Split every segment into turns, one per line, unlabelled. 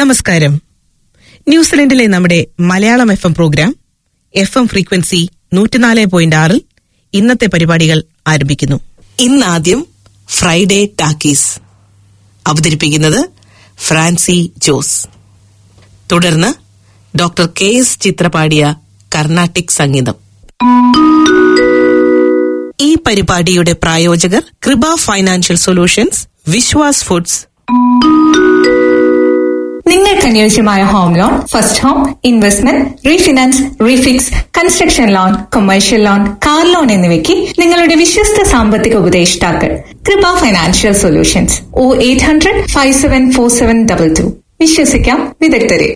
നമസ്കാരം ന്യൂസിലൻഡിലെ നമ്മുടെ Malayalam F M programme F M frequency നൂറ്റിനാല് പോയിന്റ് ആറിൽ ഇന്നത്തെ പരിപാടികൾ ആരംഭിക്കുന്നു ഇന്നാദ്യം ഫ്രൈഡേ ടാക്കീസ് അവതരിപ്പിക്കുന്നത് ഫ്രാൻസി ജോസ് തുടർന്ന് ഡോക്ടർ കെ എസ് ചിത്ര പാടിയ കർണാട്ടിക് സംഗീതം ഈ പരിപാടിയുടെ പ്രായോജകർ കൃപ ഫൈനാൻഷ്യൽ സൊല്യൂഷൻസ് വിശ്വാസ് ഫുഡ്സ്
നിങ്ങൾക്ക് അനുയോജ്യമായ home loan first home investment refinance refix construction loan commercial loan car loan എന്നിവയ്ക്ക് നിങ്ങളുടെ വിശ്വസ്ത സാമ്പത്തിക ഉപദേഷ്ടാക്കൾ Kripa financial solutions O eight hundred five seven four seven double two വിശ്വസിക്കാം വിദഗ്ധരെ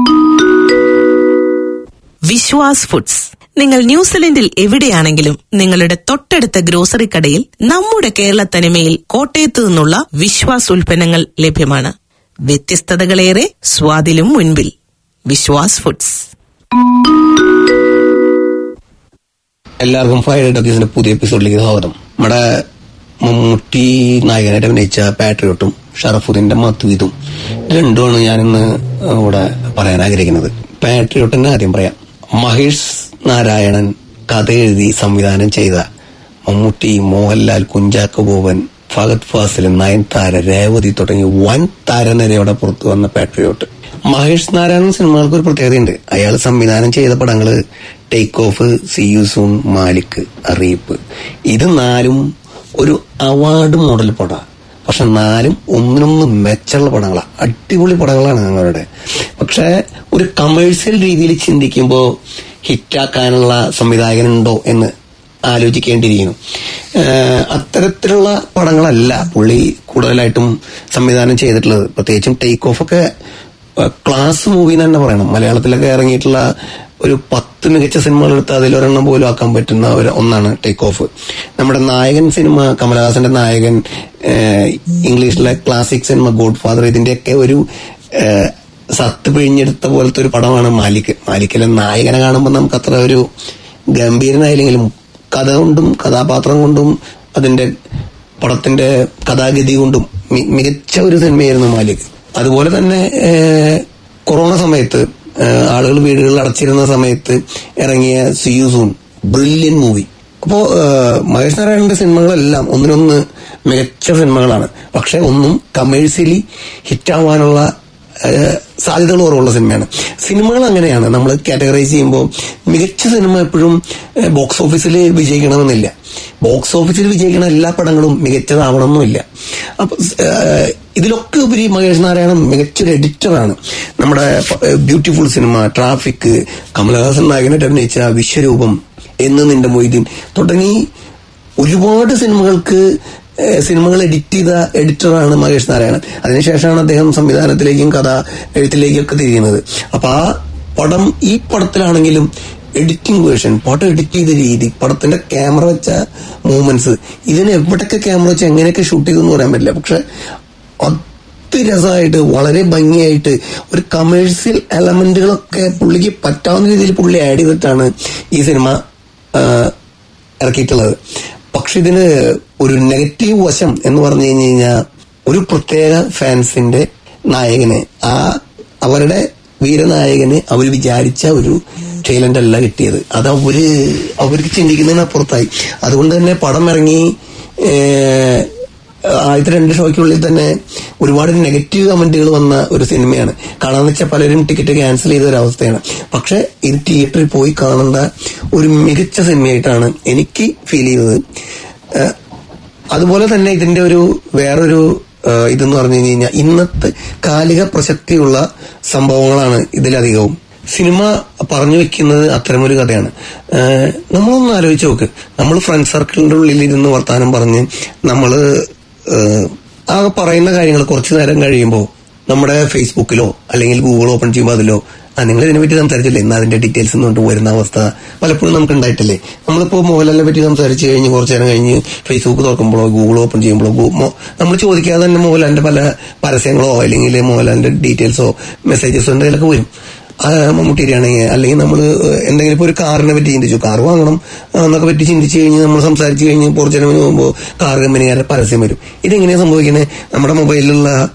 വിശ്വാസ് ഫുഡ്സ് നിങ്ങൾ ന്യൂസിലൻഡിൽ എവിടെയാണെങ്കിലും നിങ്ങളുടെ തൊട്ടടുത്ത ഗ്രോസറി കടയിൽ നമ്മുടെ കേരള തനിമയിൽ കോട്ടയത്തു നിന്നുള്ള വിശ്വാസ് ഉൽപ്പന്നങ്ങൾ ലഭ്യമാണ് വ്യത്യസ്തതകളേറെ സ്വാദിലും മുൻപിൽ വിശ്വാസ് ഫുഡ്സ്
എല്ലാവർക്കും ഫൈവ് ഡോക്കീസിന്റെ പുതിയ എപ്പിസോഡിലേക്ക് സ്വാഗതം നമ്മുടെ മമ്മൂട്ടി നായകനായിട്ട് അഭിനയിച്ച പാട്രിയോട്ടും ഷറഫുദ്ദീന്റെ മത്വീതും രണ്ടുമാണ് ഞാനിന്ന് ഇവിടെ പറയാൻ ആഗ്രഹിക്കുന്നത് പാട്രിയോട്ടിനെ ആദ്യം പറയാം മഹേഷ് നാരായണൻ കഥ എഴുതി സംവിധാനം ചെയ്ത മമ്മൂട്ടി മോഹൻലാൽ കുഞ്ചാക്കോ ബോബൻ ഫഹദ് ഫാസിൽ നയൻതാര രേവതി തുടങ്ങി വൻ താരനിരയോടെ പുറത്തു വന്ന പാട്രിയോട്ട് മഹേഷ് നാരായണൻ സിനിമകൾക്ക് ഒരു പ്രത്യേകതയുണ്ട് അയാൾ സംവിധാനം ചെയ്ത പടങ്ങള് take off C U soon Malik Ariyippu ഇത് നാലും ഒരു അവാർഡ് മോഡൽ പട പക്ഷെ നാലും ഒന്നിനൊന്ന് മെച്ചുള്ള പടങ്ങളാണ് അടിപൊളി പടങ്ങളാണ് ഞങ്ങളുടെ പക്ഷെ ഒരു കമേഴ്സ്യൽ രീതിയിൽ ചിന്തിക്കുമ്പോൾ ഹിറ്റാക്കാനുള്ള സംവിധായകനുണ്ടോ എന്ന് ആലോചിക്കേണ്ടിയിരിക്കുന്നു ഏഹ് അത്തരത്തിലുള്ള പടങ്ങളല്ല പുള്ളി കൂടുതലായിട്ടും സംവിധാനം ചെയ്തിട്ടുള്ളത് പ്രത്യേകിച്ചും ടേക്ക് ഓഫ് ഒക്കെ ക്ലാസ് മൂവി എന്ന് തന്നെ പറയണം മലയാളത്തിലൊക്കെ ഇറങ്ങിയിട്ടുള്ള ഒരു പത്ത് മികച്ച സിനിമകൾ എടുത്ത് അതിലൊരെണ്ണം പോലും ആക്കാൻ പറ്റുന്ന ഒരു ഒന്നാണ് ടേക്ക് ഓഫ് നമ്മുടെ നായകൻ സിനിമ കമലഹാസന്റെ നായകൻ ഏഹ് ഇംഗ്ലീഷിലെ ക്ലാസിക് സിനിമ ഗോഡ് ഫാദർ ഇതിന്റെയൊക്കെ ഒരു ഏഹ് സത്ത് പിഴിഞ്ഞെടുത്ത പോലത്തെ ഒരു പടമാണ് മാലിക് മാലിക്കിലെ നായകനെ കാണുമ്പോൾ നമുക്ക് അത്ര ഒരു ഗംഭീരനായില്ലെങ്കിലും കഥ കൊണ്ടും കഥാപാത്രം കൊണ്ടും അതിന്റെ പടത്തിന്റെ കഥാഗതി കൊണ്ടും മി- മികച്ച ഒരു സിനിമയായിരുന്നു മാലിക് അതുപോലെ തന്നെ ഏഹ്, കൊറോണ സമയത്ത് ഏഹ്, ആളുകൾ വീടുകളിൽ അടച്ചിരുന്ന സമയത്ത് ഇറങ്ങിയ സിയൂസൂൺ ബ്രില്യൻ മൂവി അപ്പോ ഏഹ്, മഹേഷ് നാരായണന്റെ സിനിമകളെല്ലാം ഒന്നിനൊന്ന് മികച്ച സിനിമകളാണ് പക്ഷെ ഒന്നും കമേഴ്സ്യലി ഹിറ്റാവാനുള്ള ഏഹ് സാധ്യതകൾ കുറവുള്ള സിനിമയാണ് സിനിമകൾ അങ്ങനെയാണ് നമ്മൾ കാറ്റഗറൈസ് ചെയ്യുമ്പോൾ മികച്ച സിനിമ എപ്പോഴും ഏഹ് ബോക്സ് ഓഫീസിൽ വിജയിക്കണമെന്നില്ല ബോക്സ് ഓഫീസിൽ വിജയിക്കുന്ന എല്ലാ പടങ്ങളും മികച്ചതാവണമെന്നില്ല അപ്പൊ ഏഹ് ഇതിലൊക്കെ ഉപരി മഹേഷ് നാരായണൻ മികച്ചൊരു എഡിറ്ററാണ് നമ്മുടെ ബ്യൂട്ടിഫുൾ സിനിമ ട്രാഫിക് കമലഹാസൻ നായകനായിട്ട് അഭിനയിച്ച വിശ്വരൂപം എന്ന് നിന്റെ മൊയ്തീൻ തുടങ്ങി ഒരുപാട് സിനിമകൾക്ക് ഏഹ് സിനിമകൾ എഡിറ്റ് ചെയ്ത എഡിറ്ററാണ് മഹേഷ് നാരായണൻ അതിനുശേഷമാണ് അദ്ദേഹം സംവിധാനത്തിലേക്കും കഥ എഴുത്തിലേക്കും ഒക്കെ തിരിയുന്നത് അപ്പൊ ആ പടം ഈ പടത്തിലാണെങ്കിലും എഡിറ്റിംഗ് വേർഷൻ പടം എഡിറ്റ് ചെയ്ത രീതി പടത്തിന്റെ ക്യാമറ വെച്ച മൂവ്മെന്റ്സ് ഇതിന് എവിടൊക്കെ ക്യാമറ വെച്ച് എങ്ങനെയൊക്കെ ഷൂട്ട് ചെയ്തെന്ന് പറയാൻ പറ്റില്ല പക്ഷെ അതിരസമായിട്ട് വളരെ ഭംഗിയായിട്ട് ഒരു കമേഴ്സ്യൽ എലമെന്റുകളൊക്കെ പുള്ളിക്ക് പറ്റാവുന്ന രീതിയിൽ പുള്ളി ആഡ് ചെയ്തിട്ടാണ് ഈ സിനിമ ആ, ഇറക്കിയിട്ടുള്ളത് പക്ഷെ ഇതിന് ഒരു നെഗറ്റീവ് വശം എന്ന് പറഞ്ഞു കഴിഞ്ഞു കഴിഞ്ഞാൽ ഒരു പ്രത്യേക ഫാൻസിന്റെ നായകന് ആ അവരുടെ വീരനായകന് അവർ വിചാരിച്ച ഒരു ട്രെയിലന്റ് അല്ല കിട്ടിയത് അത് അവര് അവർക്ക് ചിന്തിക്കുന്നതിനപ്പുറത്തായി അതുകൊണ്ട് തന്നെ പടം ഇറങ്ങി ഏഹ്, ആദ്യത്തെ രണ്ട് ഷോയ്ക്കുള്ളിൽ തന്നെ ഒരുപാട് നെഗറ്റീവ് കമന്റുകൾ വന്ന ഒരു സിനിമയാണ് കാണാന്ന് വെച്ചാൽ പലരും ടിക്കറ്റ് ക്യാൻസൽ ചെയ്ത ഒരു അവസ്ഥയാണ് പക്ഷെ ഇത് തിയേറ്ററിൽ പോയി കാണേണ്ട ഒരു മികച്ച സിനിമയായിട്ടാണ് എനിക്ക് ഫീൽ ചെയ്തത് ഏഹ് അതുപോലെ തന്നെ ഇതിന്റെ ഒരു വേറൊരു ഏഹ് ഇതെന്ന് പറഞ്ഞു കഴിഞ്ഞാൽ ഇന്നത്തെ കാലിക പ്രസക്തിയുള്ള സംഭവങ്ങളാണ് ഇതിലധികവും സിനിമ പറഞ്ഞു വെക്കുന്നത് അത്തരമൊരു കഥയാണ് ഏഹ് നമ്മളൊന്ന് ആലോചിച്ച് നോക്ക് നമ്മൾ ഫ്രണ്ട് സർക്കിളിന്റെ ഉള്ളിൽ ഇരുന്ന് വർത്താനം പറഞ്ഞ് നമ്മള് ഏഹ് ആ പറയുന്ന കാര്യങ്ങൾ കുറച്ചു നേരം കഴിയുമ്പോൾ നമ്മുടെ ഫേസ്ബുക്കിലോ അല്ലെങ്കിൽ ഗൂഗിൾ ഓപ്പൺ ചെയ്യുമ്പോൾ അതിലോ ആ നിങ്ങൾ ഇതിനെ പറ്റി സംസാരിച്ചില്ലേ എന്നാ അതിന്റെ ഡീറ്റെയിൽസ് കൊണ്ട് വരുന്ന അവസ്ഥ പലപ്പോഴും നമുക്ക് ഉണ്ടായിട്ടില്ലേ നമ്മളിപ്പോ മോഹൻലാലിനെ പറ്റി സംസാരിച്ച് കഴിഞ്ഞ് കുറച്ചു നേരം കഴിഞ്ഞ് ഫേസ്ബുക്ക് തുറക്കുമ്പോഴോ ഗൂഗിൾ ഓപ്പൺ ചെയ്യുമ്പോഴോ ഗൂ- മോ- നമ്മൾ ചോദിക്കാതെ തന്നെ മോഹൻലാലിന്റെ പല പരസ്യങ്ങളോ അല്ലെങ്കിൽ മോഹൻലാലിന്റെ ഡീറ്റെയിൽസോ മെസ്സേജസോ എന്തെങ്കിലുമൊക്കെ വരും ആ മമ്മൂട്ടിയാണെങ്കിൽ അല്ലെങ്കിൽ നമ്മൾ എന്തെങ്കിലും ഇപ്പോൾ ഒരു കാറിനെ പറ്റി ചിന്തിച്ചു കാർ വാങ്ങണം ആ, എന്നൊക്കെ പറ്റി ചിന്തിച്ചു കഴിഞ്ഞ് നമ്മൾ സംസാരിച്ചു കഴിഞ്ഞ് കുറച്ചു നേരം പോകുമ്പോൾ കാർ കമ്പനിക്കാരുടെ പരസ്യം വരും ഇതെങ്ങനെയാണ് സംഭവിക്കുന്നത് നമ്മുടെ മൊബൈലിലുള്ള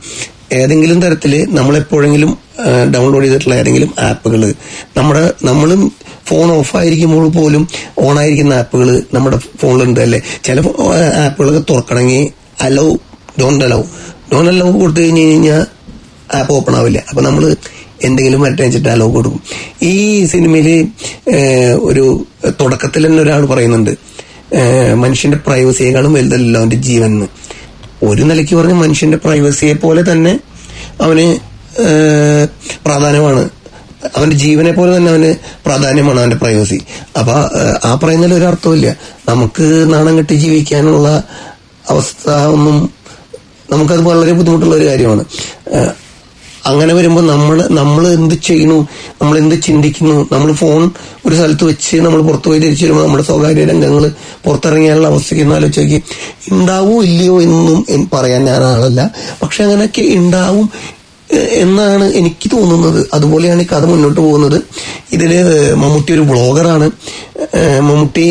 ഏതെങ്കിലും തരത്തില് നമ്മളെപ്പോഴെങ്കിലും ഡൗൺലോഡ് ചെയ്തിട്ടുള്ള ഏതെങ്കിലും ആപ്പുകൾ നമ്മുടെ നമ്മളും ഫോൺ ഓഫ് ആയിരിക്കുമ്പോൾ പോലും ഓൺ ആയിരിക്കുന്ന ആപ്പുകൾ നമ്മുടെ ഫോണിലുണ്ട് അല്ലെ ചില ആപ്പുകളൊക്കെ തുറക്കണമെങ്കിൽ allow don't allow don't allow കൊടുത്തു കഴിഞ്ഞ് കഴിഞ്ഞാൽ ആപ്പ് ഓപ്പൺ ആവില്ല അപ്പൊ നമ്മൾ എന്തെങ്കിലും വരട്ടെ വെച്ചിട്ട് അലോ കൊടുക്കും ഈ സിനിമയില് ഏഹ്, ഒരു തുടക്കത്തിൽ തന്നെ ഒരാൾ പറയുന്നുണ്ട് ഏഹ്, മനുഷ്യന്റെ പ്രൈവസിയെക്കാളും വലുതല്ലോ അവന്റെ ജീവൻ എന്ന് ഒരു നിലയ്ക്ക് പറഞ്ഞ മനുഷ്യന്റെ പ്രൈവസിയെ പോലെ തന്നെ അവന് ഏഹ്, പ്രാധാന്യമാണ് അവന്റെ ജീവനെ പോലെ തന്നെ അവന് പ്രാധാന്യമാണ് അവന്റെ പ്രൈവസി അപ്പൊ ഏഹ്, ആ പറയുന്നതിൽ ഒരു അർത്ഥമില്ല നമുക്ക് നാണം കെട്ടി ജീവിക്കാനുള്ള അവസ്ഥ ഒന്നും നമുക്കത് വളരെ ബുദ്ധിമുട്ടുള്ള ഒരു കാര്യമാണ് ഏഹ്, അങ്ങനെ വരുമ്പോൾ നമ്മൾ നമ്മൾ എന്ത് ചെയ്യണു നമ്മൾ എന്ത് ചിന്തിക്കുന്നു നമ്മൾ ഫോൺ ഒരു സ്ഥലത്ത് വെച്ച് നമ്മൾ പുറത്തു പോയി തിരിച്ചു വരുമ്പോൾ നമ്മുടെ സ്വകാര്യ രംഗങ്ങൾ പുറത്തിറങ്ങിയാലുള്ള അവസ്ഥയ്ക്ക് ഒന്ന് ആലോചിച്ച് നോക്കി ഉണ്ടാവോ ഇല്ലയോ എന്നും എൻ- പറയാൻ ഞാൻ ആളല്ല പക്ഷെ അങ്ങനെയൊക്കെ ഉണ്ടാവും ഏഹ്, എന്നാണ് എനിക്ക് തോന്നുന്നത് അതുപോലെയാണ് ഈ കഥ മുന്നോട്ട് പോകുന്നത് ഇതില് മമ്മൂട്ടി ഒരു ബ്ലോഗറാണ് ഏഹ്, മമ്മൂട്ടി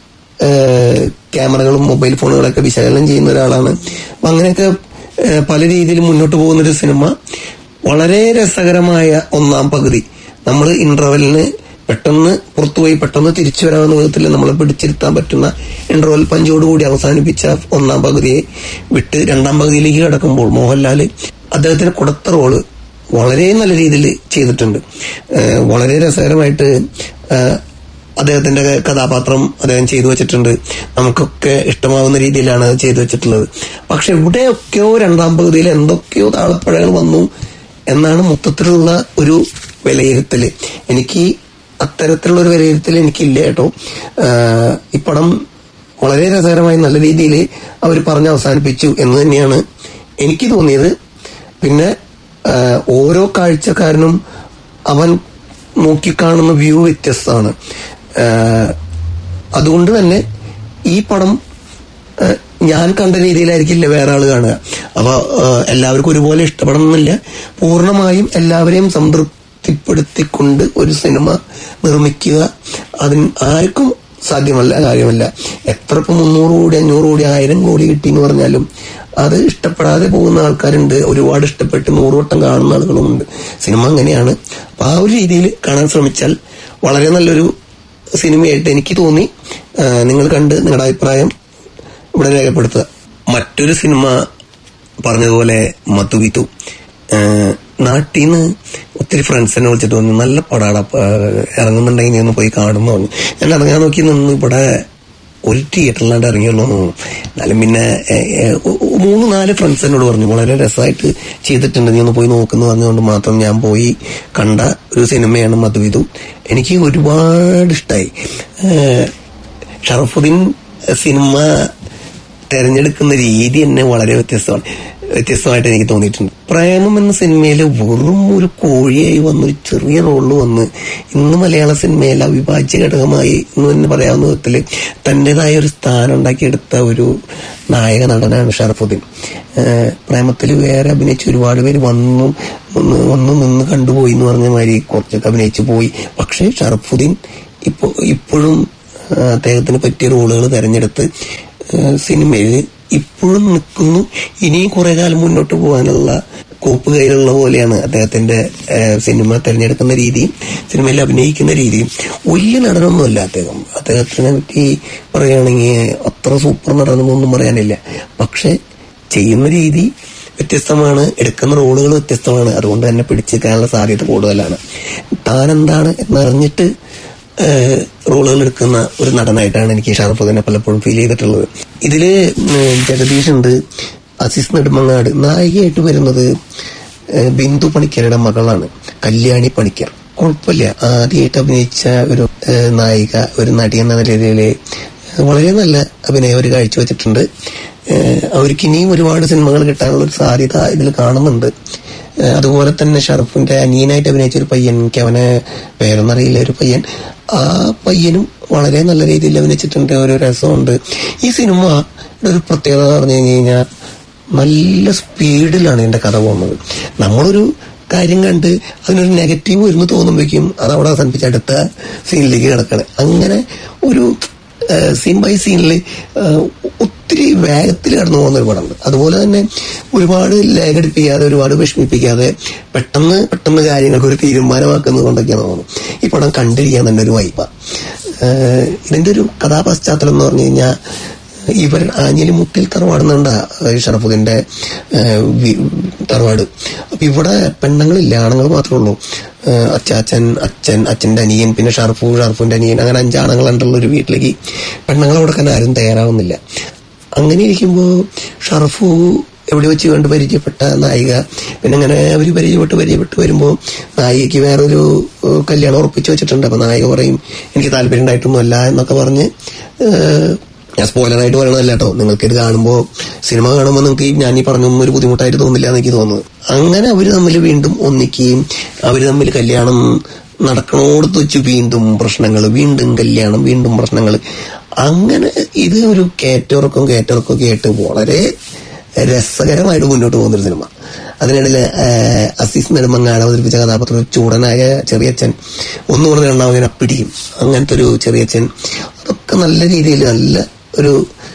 ഏഹ്, ക്യാമറകളും മൊബൈൽ ഫോണുകളൊക്കെ വിശകലനം ചെയ്യുന്ന ഒരാളാണ് അപ്പൊ അങ്ങനെയൊക്കെ ഏഹ്, പല രീതിയിൽ മുന്നോട്ട് പോകുന്ന ഒരു സിനിമ വളരെ രസകരമായ ഒന്നാം പകുതി നമ്മൾ ഇന്റർവെല്ലിന് പെട്ടെന്ന് പുറത്തുപോയി പെട്ടെന്ന് തിരിച്ചു വരാവുന്ന വിധത്തിൽ നമ്മളെ പിടിച്ചിരുത്താൻ പറ്റുന്ന ഇന്റർവെൽ പഞ്ചോടുകൂടി അവസാനിപ്പിച്ച ഒന്നാം പകുതിയെ വിട്ട് രണ്ടാം പകുതിയിലേക്ക് കടക്കുമ്പോൾ മോഹൻലാൽ അദ്ദേഹത്തിന് കൊടുത്ത റോള് വളരെ നല്ല രീതിയിൽ ചെയ്തിട്ടുണ്ട് ഏഹ് വളരെ രസകരമായിട്ട് ഏഹ് അദ്ദേഹത്തിന്റെ കഥാപാത്രം അദ്ദേഹം ചെയ്തു വെച്ചിട്ടുണ്ട് നമുക്കൊക്കെ ഇഷ്ടമാവുന്ന രീതിയിലാണ് അത് ചെയ്തു വെച്ചിട്ടുള്ളത് പക്ഷെ ഇവിടെയൊക്കെയോ രണ്ടാം പകുതിയിൽ എന്തൊക്കെയോ താളപ്പഴകൾ വന്നു എന്നാണ് മൊത്തത്തിലുള്ള ഒരു വിലയിരുത്തല് എനിക്ക് അത്തരത്തിലുള്ള ഒരു വിലയിരുത്തൽ എനിക്കില്ല കേട്ടോ ആഹ് ഈ പടം വളരെ രസകരമായി നല്ല രീതിയിൽ അവർ പറഞ്ഞ് അവസാനിപ്പിച്ചു എന്ന് തന്നെയാണ് എനിക്ക് തോന്നിയത് പിന്നെ ആഹ് ഓരോ കാഴ്ചക്കാരനും അവൻ നോക്കിക്കാണുന്ന വ്യൂ വ്യത്യസ്തമാണ് ആഹ് അതുകൊണ്ട് തന്നെ ഈ പടം ആഹ് ഞാൻ കണ്ട രീതിയിലായിരിക്കില്ല വേറെ ആള് കാണുക അപ്പൊ ആഹ് എല്ലാവർക്കും ഒരുപോലെ ഇഷ്ടപ്പെടണമെന്നില്ല പൂർണ്ണമായും എല്ലാവരെയും സംതൃപ്തിപ്പെടുത്തിക്കൊണ്ട് ഒരു സിനിമ നിർമ്മിക്കുക അതിന് ആർക്കും സാധ്യമല്ല കാര്യമല്ല എത്ര ഇപ്പൊ മുന്നൂറ് കോടി അഞ്ഞൂറ് കോടി ആയിരം കോടി കിട്ടി എന്ന് പറഞ്ഞാലും അത് ഇഷ്ടപ്പെടാതെ പോകുന്ന ആൾക്കാരുണ്ട് ഒരുപാട് ഇഷ്ടപ്പെട്ട് നൂറുവട്ടം കാണുന്ന ആളുകളുമുണ്ട് സിനിമ അങ്ങനെയാണ് അപ്പൊ ആ ഒരു രീതിയിൽ കാണാൻ ശ്രമിച്ചാൽ വളരെ നല്ലൊരു സിനിമയായിട്ട് എനിക്ക് തോന്നി ആ, നിങ്ങൾ കണ്ട് നിങ്ങളുടെ അഭിപ്രായം ഇവിടെ രേഖപ്പെടുത്തുക മറ്റൊരു സിനിമ പറഞ്ഞതുപോലെ മധുവിതു നാട്ടിൽ നിന്ന് ഒത്തിരി ഫ്രണ്ട്സ് എന്നെ വിളിച്ചിട്ട് പറഞ്ഞു നല്ല പടാടാ പ- ഇറങ്ങുന്നുണ്ടെങ്കിൽ നീ ഒന്ന് പോയി കാണുന്നു പറഞ്ഞു ഞാൻ ഇറങ്ങാൻ നോക്കി നിന്ന് ഇവിടെ ഒരു തിയേറ്ററിലാണ്ട് ഇറങ്ങിയുള്ളൂ എന്ന് തോന്നുന്നു എന്നാലും പിന്നെ ഏ, ഏ, ഒ- ഒ- മൂന്ന് നാല് ഫ്രണ്ട്സ് എന്നോട് പറഞ്ഞു വളരെ രസമായിട്ട് ചെയ്തിട്ടുണ്ട് നീ ഒന്ന് പോയി നോക്കുന്നു പറഞ്ഞുകൊണ്ട് മാത്രം ഞാൻ പോയി കണ്ട ഒരു സിനിമയാണ് മധുവിധു എനിക്ക് ഒരുപാട് ഇഷ്ടമായി ഷറഫുദ്ദീൻ സിനിമ തെരഞ്ഞെടുക്കുന്ന രീതി തന്നെ വളരെ വ്യത്യസ്തമാണ് വ്യത്യസ്തമായിട്ട് എനിക്ക് തോന്നിയിട്ടുണ്ട് പ്രേമം എന്ന സിനിമയിൽ വെറും ഒരു കോഴിയായി വന്നൊരു ചെറിയ റോളിൽ വന്ന് ഇന്ന് മലയാള സിനിമയിൽ അവിഭാജ്യ ഘടകമായി എന്ന് തന്നെ പറയാവുന്ന വിധത്തിൽ തന്റേതായ ഒരു സ്ഥാനം ഉണ്ടാക്കിയെടുത്ത ഒരു നായക നടനാണ് ഷറഫുദ്ദീൻ ഏഹ് പ്രേമത്തിൽ വേറെ അഭിനയിച്ച ഒരുപാട് പേര് വന്നു നിന്ന് വന്നു നിന്ന് കണ്ടുപോയി എന്ന് പറഞ്ഞ മാതിരി കുറച്ചൊക്കെ അഭിനയിച്ചു പോയി പക്ഷേ ഷറഫുദ്ദീൻ ഇപ്പോ ഇപ്പോഴും ആ, അദ്ദേഹത്തിന് പറ്റിയ റോളുകൾ തെരഞ്ഞെടുത്ത് സിനിമയിൽ ഇപ്പോഴും നിൽക്കുന്നു ഇനിയും കുറെ കാലം മുന്നോട്ട് പോകാനുള്ള കോപ്പ് കയ്യിലുള്ള പോലെയാണ് അദ്ദേഹത്തിന്റെ ആ, സിനിമ തെരഞ്ഞെടുക്കുന്ന രീതിയും സിനിമയിൽ അഭിനയിക്കുന്ന രീതിയും വലിയ നടനൊന്നുമല്ല അദ്ദേഹം അദ്ദേഹത്തിനെ പറ്റി പറയുകയാണെങ്കിൽ അത്ര സൂപ്പർ നടനമൊന്നും പറയാനില്ല പക്ഷെ ചെയ്യുന്ന രീതി വ്യത്യസ്തമാണ് എടുക്കുന്ന റോളുകൾ വ്യത്യസ്തമാണ് അതുകൊണ്ട് തന്നെ പിടിച്ചെടുക്കാനുള്ള സാധ്യത കൂടുതലാണ് താൻ എന്താണ് എന്നറിഞ്ഞിട്ട് ഏഹ് റോളുകൾ എടുക്കുന്ന ഒരു നടനായിട്ടാണ് എനിക്ക് ഷാറുഖ് പലപ്പോഴും ഫീൽ ചെയ്തിട്ടുള്ളത് ഇതില് ഉം, ജഗദീഷ് ഉണ്ട് അസീസ് നെടുമങ്ങാട് നായികയായിട്ട് വരുന്നത് ഏഹ് ബിന്ദു പണിക്കരുടെ മകളാണ് കല്യാണി പണിക്കർ കുഴപ്പമില്ല ആദ്യമായിട്ട് അഭിനയിച്ച ഒരു ഏഹ് നായിക ഒരു നടി എന്ന നിലയിൽ വളരെ നല്ല അഭിനയം അവർ കാഴ്ചവെച്ചിട്ടുണ്ട് ഏഹ് അവർക്ക് ഇനിയും ഒരുപാട് സിനിമകൾ കിട്ടാനുള്ള ഒരു സാധ്യത ഇതിൽ കാണുന്നുണ്ട് ഏഹ് അതുപോലെ തന്നെ ഷറഫിന്റെ അനിയനായിട്ട് അഭിനയിച്ച ഒരു പയ്യൻ എനിക്ക് അവനെ പേരൊന്നറിയില്ല ഒരു പയ്യൻ ആ പയ്യനും വളരെ നല്ല രീതിയിൽ അഭിനയിച്ചിട്ടുണ്ട് ഒരു രസമുണ്ട് ഈ സിനിമ ഒരു പ്രത്യേകത എന്ന് പറഞ്ഞു കഴിഞ്ഞു കഴിഞ്ഞാൽ നല്ല സ്പീഡിലാണ് ഇതിന്റെ കഥ പോകുന്നത് നമ്മളൊരു കാര്യം കണ്ട് അതിനൊരു നെഗറ്റീവ് വരുന്നു തോന്നുമ്പോഴേക്കും അത് അവിടെ അവസാനിപ്പിച്ച് അടുത്ത സീനിലേക്ക് കിടക്കണം അങ്ങനെ ഒരു സീൻ ബൈ സീനിൽ ഒത്തിരി വേഗത്തിൽ കടന്നു പോകുന്ന ഒരു പടമുണ്ട് അതുപോലെ തന്നെ ഒരുപാട് ലേഖടിപ്പിക്കാതെ ഒരുപാട് വിഷമിപ്പിക്കാതെ പെട്ടെന്ന് പെട്ടെന്ന് കാര്യങ്ങൾക്ക് ഒരു തീരുമാനമാക്കുന്നത് കൊണ്ടൊക്കെയാണ് തോന്നുന്നു ഈ പടം കണ്ടിരിക്കാൻ തന്നെ ഒരു വൈബ ഇതിന്റെ ഒരു കഥാപശ്ചാത്തലം എന്ന് പറഞ്ഞു കഴിഞ്ഞാൽ ഇവർ ആഞ്ഞിലി മുട്ടിൽ തറവാടുന്നുണ്ട ഷറഫുദ്ദീന്റെ ഏഹ്, വി- തറവാട് അപ്പൊ ഇവിടെ പെണ്ണുങ്ങളില്ല ആണുങ്ങൾ മാത്രമേ ഉള്ളൂ ഏഹ്, അച്ചാച്ചൻ അച്ഛൻ അച്ഛന്റെ അനിയൻ പിന്നെ ഷർഫു ഷർഫുന്റെ അനിയൻ അങ്ങനെ അഞ്ചാണുങ്ങളുണ്ടുള്ള ഒരു വീട്ടിലേക്ക് പെണ്ണുങ്ങൾ അവിടെ തന്നെ ആരും തയ്യാറാവുന്നില്ല അങ്ങനെ ഇരിക്കുമ്പോ ഷർഫു എവിടെ വെച്ച് കണ്ട് പരിചയപ്പെട്ട നായിക പിന്നെ അങ്ങനെ അവര് പരിചയപ്പെട്ട് പരിചയപ്പെട്ട് വരുമ്പോ നായികയ്ക്ക് വേറൊരു ഏഹ്, കല്യാണം ഉറപ്പിച്ചു വെച്ചിട്ടുണ്ട് അപ്പൊ നായിക പറയും എനിക്ക് താല്പര്യം ഉണ്ടായിട്ടൊന്നുമല്ല എന്നൊക്കെ പറഞ്ഞ് ഏഹ്, ഞാൻ സ്പോയിലറായിട്ട് പറയണതല്ല കേട്ടോ നിങ്ങൾക്ക് ഇത് കാണുമ്പോൾ സിനിമ കാണുമ്പോൾ നിങ്ങൾക്ക് ഈ ഞാൻ ഈ പറഞ്ഞൊന്നും ഒരു ബുദ്ധിമുട്ടായിട്ട് തോന്നില്ല എന്ന് എനിക്ക് തോന്നുന്നത് അങ്ങനെ അവര് തമ്മിൽ വീണ്ടും ഒന്നിക്കുകയും അവര് തമ്മിൽ കല്യാണം നടക്കണോടത്ത് വെച്ച് വീണ്ടും പ്രശ്നങ്ങൾ വീണ്ടും കല്യാണം വീണ്ടും പ്രശ്നങ്ങൾ അങ്ങനെ ഇത് ഒരു കയറ്റിറക്കം കയറ്റിറക്കം കേട്ട് വളരെ രസകരമായിട്ട് മുന്നോട്ട് പോകുന്നൊരു സിനിമ അതിനിടയിൽ അസീസ് നെടുമങ്ങാട് അവതരിപ്പിച്ച കഥാപാത്രം ഒരു ചൂടനായ ചെറിയച്ഛൻ ഒന്നുകൂടെ രണ്ടാമതിനെ അപ്പിടിയും അങ്ങനത്തെ ഒരു ചെറിയച്ഛൻ അതൊക്കെ നല്ല രീതിയിൽ നല്ല ഒരു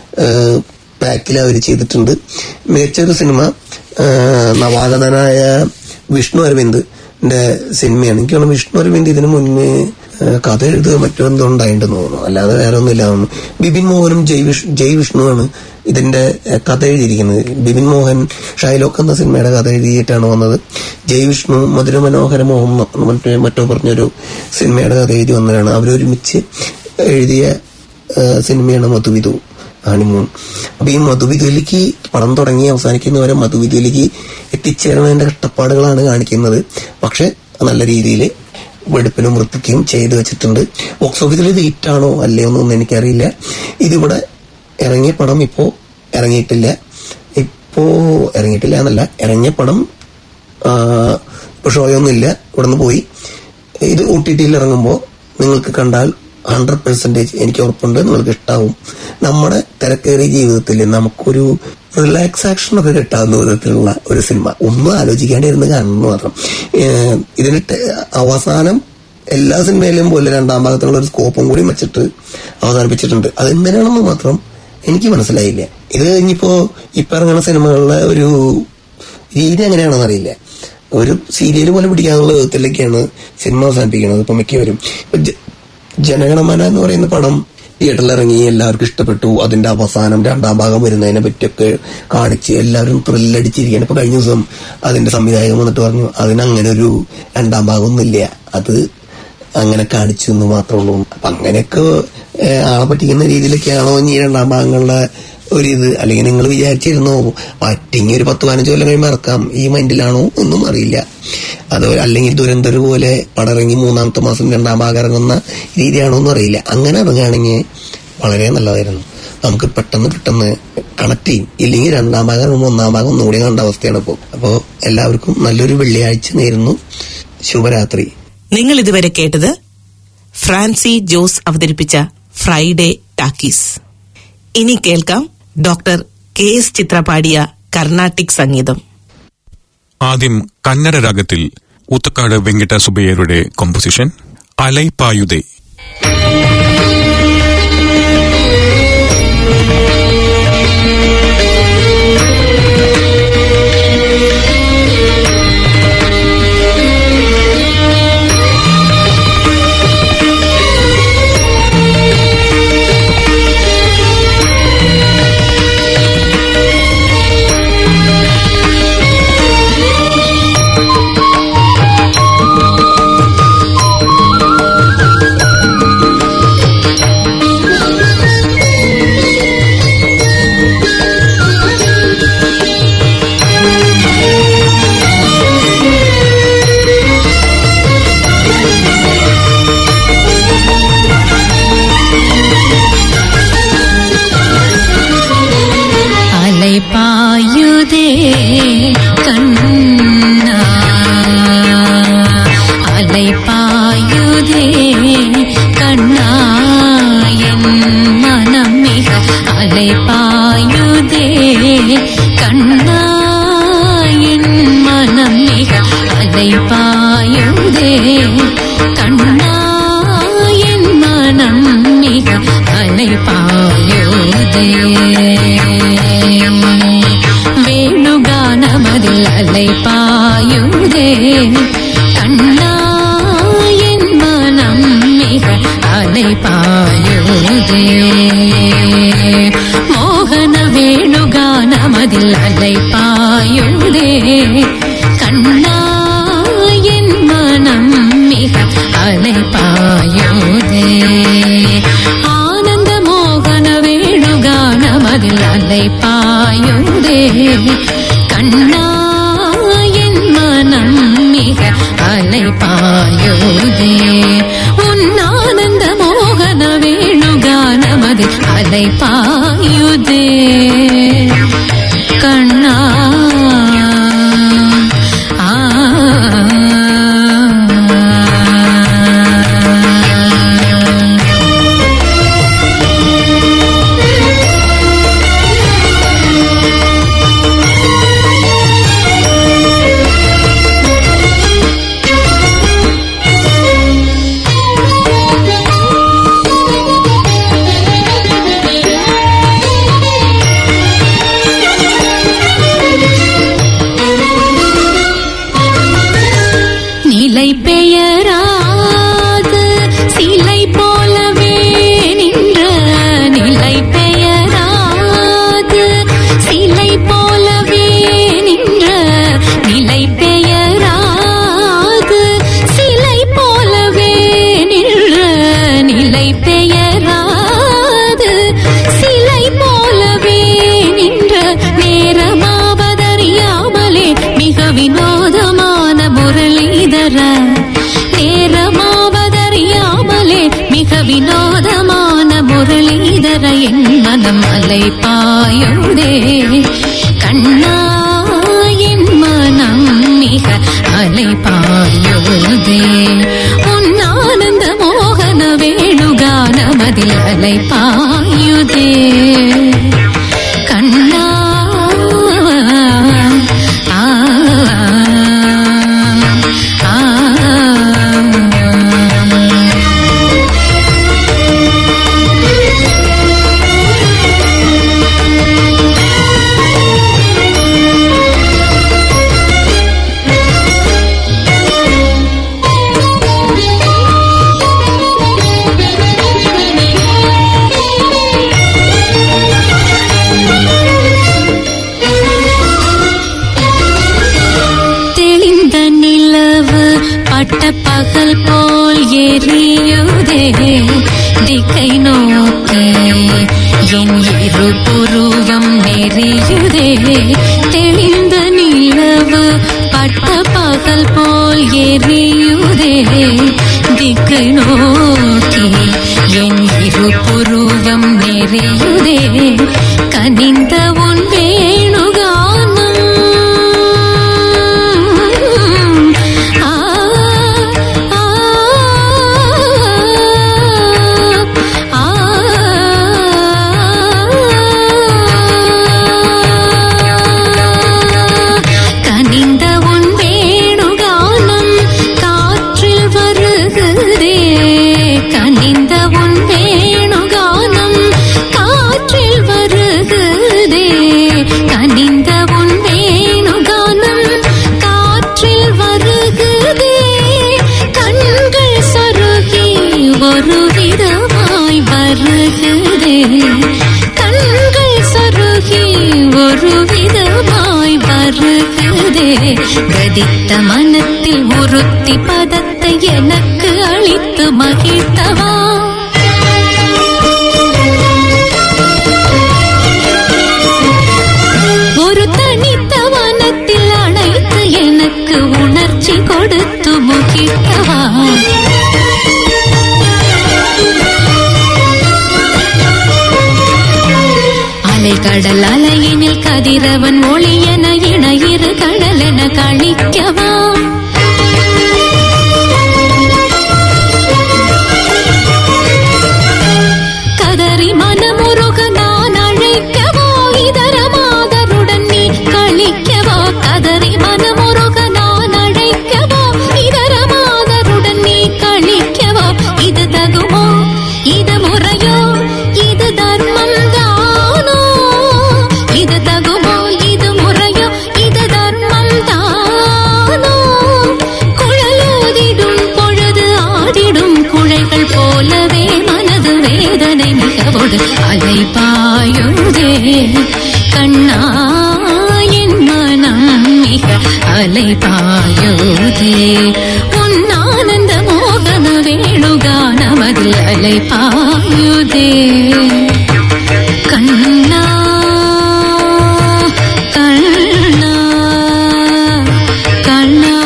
പാക്കിൽ അവർ ചെയ്തിട്ടുണ്ട് മികച്ച ഒരു സിനിമ ആ, നവാഗതനായ വിഷ്ണു അരവിന്ദ് ന്റെ സിനിമയാണ് എനിക്ക് തോന്നുന്നു വിഷ്ണു അരവിന്ദ് ഇതിനു മുന്നേ ആ, കഥ എഴുതുക മറ്റോ എന്തോ ഉണ്ടായിട്ടുണ്ടെന്ന് തോന്നുന്നു അല്ലാതെ വേറെ ഒന്നുമില്ല തോന്നുന്നു ബിപിൻ മോഹനും ജയ് വിഷ് ജയ് വിഷ്ണുവാണ് ഇതിന്റെ ആ, കഥ എഴുതിയിരിക്കുന്നത് ബിപിൻ മോഹൻ ഷൈലോക്ക് എന്ന സിനിമയുടെ കഥ എഴുതിയിട്ടാണ് വന്നത് ജയ് വിഷ്ണു മധുര മനോഹര മോഹൻ എന്നോ മറ്റേ മറ്റോ പറഞ്ഞൊരു സിനിമയുടെ കഥ എഴുതി വന്നതാണ് അവരൊരുമിച്ച് എഴുതിയ ആ, സിനിമയാണ് മധുവിധു ഹണിമൂൺ അപ്പൊ ഈ മധുവിധുവിലേക്ക് പടം തുടങ്ങി അവസാനിക്കുന്നവരെ മധുവിധുവിലേക്ക് എത്തിച്ചേരുന്നതിന്റെ കഷ്ടപ്പാടുകളാണ് കാണിക്കുന്നത് പക്ഷെ നല്ല രീതിയിൽ വെടുപ്പിനും വൃത്തിക്കും ചെയ്തു വെച്ചിട്ടുണ്ട് ബോക്സ് ഓഫീസിൽ ഇത് ഹിറ്റാണോ അല്ലയോ എന്നൊന്നും എനിക്കറിയില്ല ഇതിവിടെ ഇറങ്ങിയ പടം ഇപ്പോ ഇറങ്ങിയിട്ടില്ല ഇപ്പോ ഇറങ്ങിയിട്ടില്ല എന്നല്ല ഇറങ്ങിയ പടം ആ, ഇപ്പൊ ഷോയൊന്നുമില്ല ഇവിടെ നിന്ന് പോയി ഇത് ഒ ടി ടിയിൽ ഇറങ്ങുമ്പോൾ നിങ്ങൾക്ക് കണ്ടാൽ ഹൺഡ്രഡ് പെർസെന്റേജ് എനിക്ക് ഉറപ്പുണ്ട് നിങ്ങൾക്ക് ഇഷ്ടാവും നമ്മുടെ തിരക്കേറിയ ജീവിതത്തിൽ നമുക്കൊരു റിലാക്സാക്ഷൻ ഒക്കെ കിട്ടാവുന്ന വിധത്തിലുള്ള ഒരു സിനിമ ഒന്നും ആലോചിക്കാണ്ടിരുന്ന് കാണുന്നു മാത്രം ഏഹ് ഇതിന് ടെ- അവസാനം എല്ലാ സിനിമയിലും പോലെ രണ്ടാം ഭാഗത്തുള്ള ഒരു സ്കോപ്പും കൂടി വെച്ചിട്ട് അവസാനിപ്പിച്ചിട്ടുണ്ട് അത് എന്തിനാണെന്ന് മാത്രം എനിക്ക് മനസ്സിലായില്ല ഇത് ഇനിയിപ്പോ ഇപ്പൊ ഇറങ്ങുന്ന സിനിമകളിലെ ഒരു രീതി എങ്ങനെയാണെന്ന് അറിയില്ല ഒരു സീരിയൽ പോലെ പിടിക്കാനുള്ള വിധത്തിലേക്കാണ് സിനിമ അവസാനിപ്പിക്കുന്നത് ഇപ്പൊ മിക്കവരും ഇപ്പൊ ജ- ജനഗണമന എന്ന് പറയുന്ന പടം തിയേറ്ററിൽ ഇറങ്ങി എല്ലാവർക്കും ഇഷ്ടപ്പെട്ടു അതിന്റെ അവസാനം രണ്ടാം ഭാഗം വരുന്നതിനെ പറ്റിയൊക്കെ കാണിച്ച് എല്ലാവരും ത്രില്ലടിച്ചിരിക്കുകയാണ് ഇപ്പൊ കഴിഞ്ഞ ദിവസം അതിന്റെ സംവിധായകൻ വന്നിട്ട് പറഞ്ഞു അതിനങ്ങനെ ഒരു രണ്ടാം ഭാഗം ഒന്നുമില്ല അത് അങ്ങനെ കാണിച്ചു എന്ന് മാത്രമേ ഉള്ളൂ അപ്പൊ അങ്ങനെയൊക്കെ ഏഹ്, ആളെ പറ്റിക്കുന്ന രീതിയിലൊക്കെയാണോ ഇനി ഈ രണ്ടാം ഭാഗങ്ങളുടെ ഒരിത് അല്ലെങ്കിൽ നിങ്ങൾ വിചാരിച്ചിരുന്നോ പറ്റിങ്ങി ഒരു പത്ത് പതിനഞ്ച് കൊല്ലം കഴിയുമ്പോൾ ഇറക്കാം ഈ മൈൻഡിലാണോ ഒന്നും അറിയില്ല അത് അല്ലെങ്കിൽ ദുരന്തർ പോലെ പടറങ്ങി മൂന്നാമത്തെ മാസം രണ്ടാം ഭാഗം ഇറങ്ങുന്ന രീതിയാണോ ഒന്നും അറിയില്ല അങ്ങനെ ഇറങ്ങുകയാണെങ്കിൽ വളരെ നല്ലതായിരുന്നു നമുക്ക് പെട്ടെന്ന് പെട്ടെന്ന് കണക്ട് ചെയ്യും ഇല്ലെങ്കിൽ രണ്ടാം ഭാഗം ഇറങ്ങുമ്പോൾ ഒന്നാം ഭാഗം ഒന്നുകൂടി കണ്ട അവസ്ഥയാണ് ഇപ്പോൾ അപ്പോൾ എല്ലാവർക്കും നല്ലൊരു വെള്ളിയാഴ്ച നേരുന്നു ശുഭരാത്രി
നിങ്ങൾ ഇതുവരെ കേട്ടത് ഫ്രാൻസി ജോസ് അവതരിപ്പിച്ച ഫ്രൈഡേ ടാക്കീസ് ഇനി കേൾക്കാം ഡോക്ടർ കെ എസ് ചിത്ര പാടിയ കർണാട്ടിക് സംഗീതം
ആദ്യം കന്നഡ രാഗത്തിൽ ഊത്തക്കാട് വെങ്കിട്ട സുബയ്യരുടെ കോമ്പോസിഷൻ അലൈപായുതേ
ും மிக அலை பாயுதே வேணுகானமதில் அலை பாயுதே கண்ணா என் மனம் மிக அலை பாயுதே மோகன வேணுகானமதில் அலை பாயுதே கண்ணா என் மனம் மிக அலை பாயுதே ஆனந்த மோகன வேணுகானமதில் அலை பாயுதே கண்ணா என் மனம் மிக அலை பாயுதே உன் ஆனந்த மோகன வேணுகானமதில் அலை பாயுதே கண்ணா ஆ நிலை பெயராது சிலை போலவே நின்ற நிலை பெயராது சிலை போலவே நின்ற நிலை பெயராது சிலை போலவே நின்ற நிலை பெயராது சிலை போலவே நின்ற நேரமாவதறியாமலே மிக வினோதமான முரளிதர நேரமாவதறியாமலே மிக வினோதமான முரளிதர என் மனம் அலை பாயுதே கண்ணா என் மனம் மிக அலை பாயுதே உன் ஆனந்த மோகன வேணுகானமதில் அலை பாயுதே கண்ணா ஆ ஆ தெளிந்த நிலவு பட்ட பகல் போல் எரியுதே திக்கை நோக்கி என் இரு புருவம் நெறியுதே தெளிந்த நிலவு பட்ட பகல் போல் எரியுதே திக்கை நோக்கி என் இரு புருவம் நெறியுதே கனிந்த உன் வேணுகானம் ஆ ஆ ஆ கனிந்த உன் வேணுகானம் காற்றில் வருகிறதே கனிந்த உன் வேணுகானம் காற்றில் வருகிறதே கனிந்த உன் வேணுகானம் காற்றில் வருகிறதே கண்கள் சொருகி ஒரு விதமாய் வருகிறதே கண்கள் சொருகி ஒரு விதமாய் வருகிறதே கதித்த மனத்தில் உறுத்தி பதத்தை எனக்கு அளித்து மகிழ்த்தவா ஒரு தனித்த வனத்தில் அணைத்து எனக்கு உணர்ச்சி கொடுத்து முகிழ்த்தவா அலை கடல் அலையினில் கதிரவன் ஒளியென இணையிரு கடலென கழிக்கவா கதறி மனமுருக நான் அழைக்கவோ இதர மாதருடன் நீ கழிக்கவோ கதறி மனமுருக நான் அழைக்கவோ இதர மாதருடன் நீ கழிக்கவோ இது தகுமோ இது முறையோ மனமதில் அலைபாயுதே கண்ணாயின் மனம் மிக அலைபாயுதே உன் ஆனந்த மோகன வேணுகானமதில் அலைபாயுதே கண்ணா கண்ணா கண்ணா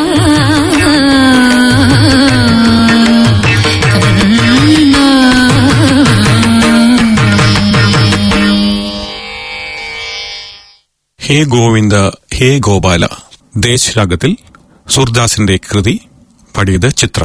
ഹേ ഗോവിന്ദ ഹേ ഗോപാല ദേശ് രാഗത്തിൽ സുർദാസിന്റെ കൃതി പടിയത് ചിത്ര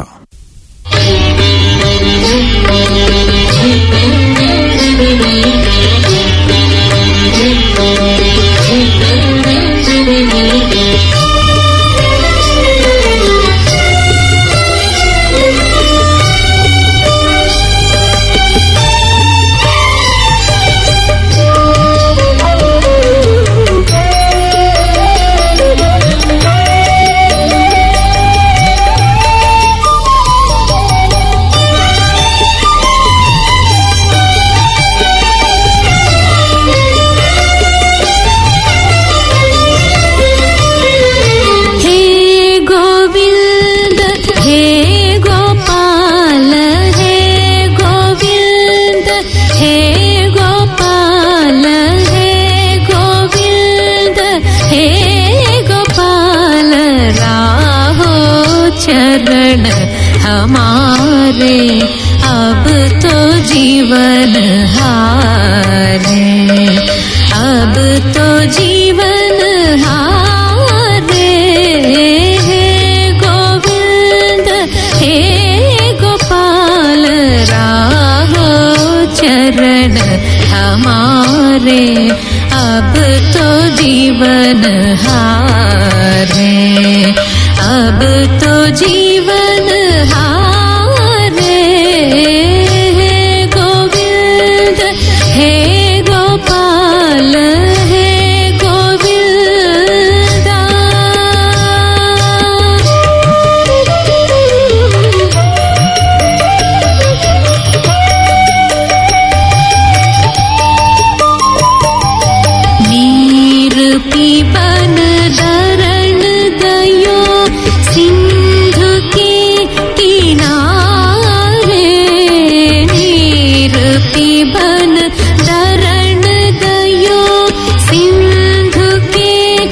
हे गोविन्द हे गोपाल हे गोविन्द हे गोपाल हे गोविन्द हे गोपाल राहो चरण हमारे अब तो जीवन हारे अब तो जीवन हारे हे गोविंद हे गोपाल राहो चरण हमारे अब तो जीवन हारे अब तो जीवन हारे हे गोविंद हे गोपाल हे गोविंदा नीर पीपन दरण दयो सिंधु के किनारे नीर पीपन दरण दयो सिंधु के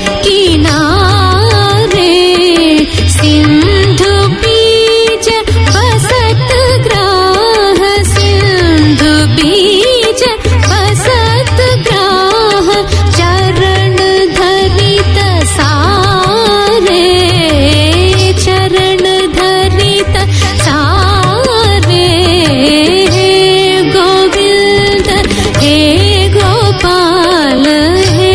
किनारे सिंधु बीज बसत ग्राह सिंधु बीज बसत ग्राह चरण धरित सारे चरण धरित सारे हे गोविंद हे गोपाल हे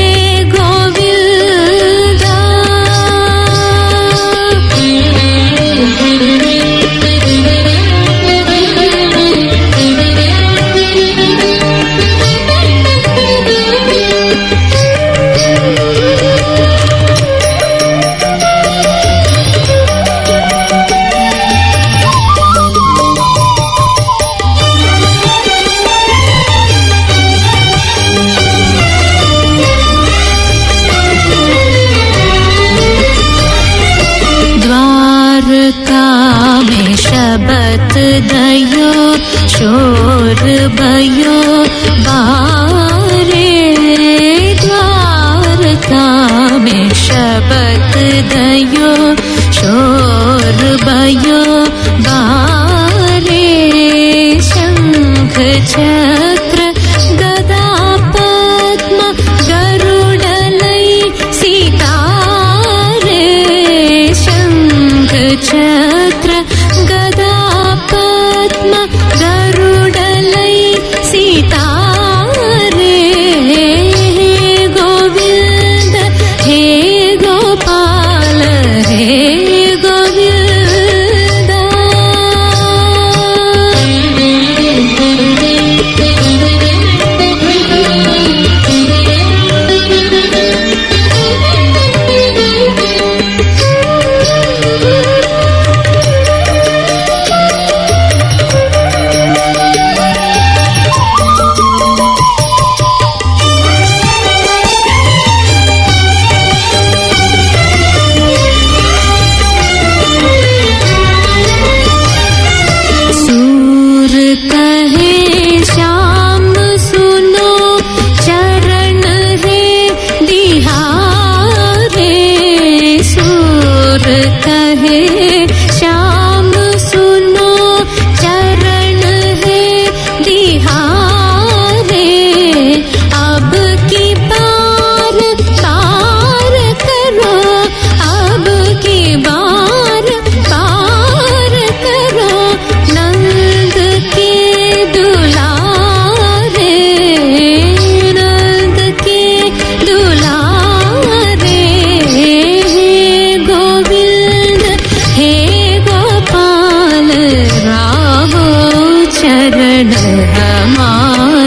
द्वारका में शबत दयो शोर भयो बारे द्वारका में शबत दयो शोर भयो बारे शंख चक्र गदा पद्म गरुडलै सीतारे शंख चक्र गदा पद्म गरुडलै सीतारे हे गोविन्द हे गोपाल हे गोविन्द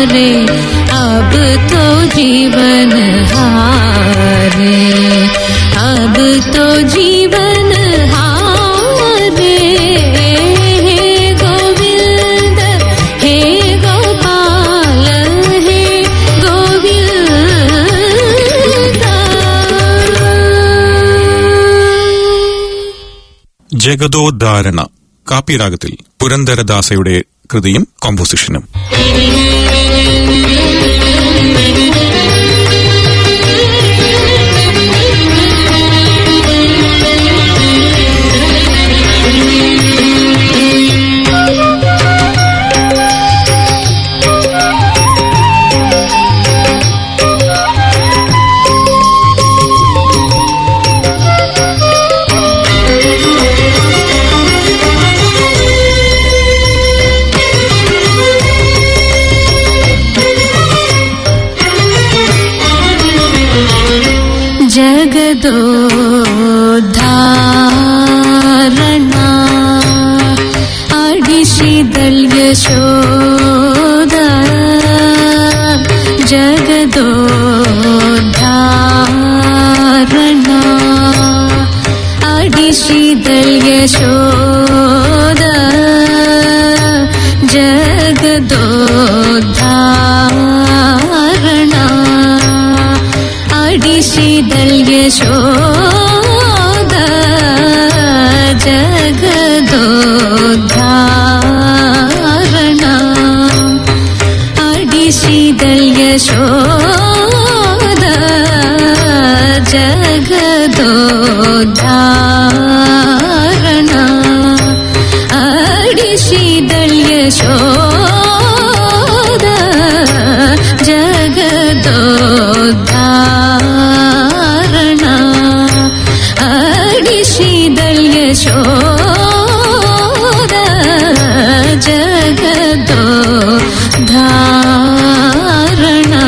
हारे अब तो जीवन हारे अब तो जीवन हारे हे गोविंद हे गोपाल हे गोविंद
ജഗദോദ്ധാരണ കാപ്പിരാഗത്തിൽ പുരന്ദരദാസയുടെ കൃതിയും കോമ്പോസിഷനും
जगदोद्धारणा अडिशिदल्यशोद जगदोद्धारणा अडिशिदल्यशोद जगदोद्धारणा अडिशिदल्यशोद जगदोद्धारणा अडिशिदल्यशोद जगदोद्धारणा अडिशिदल्यशोद जगदोद्धारणा अडिशिदल्यशोद जगदोद्धारणा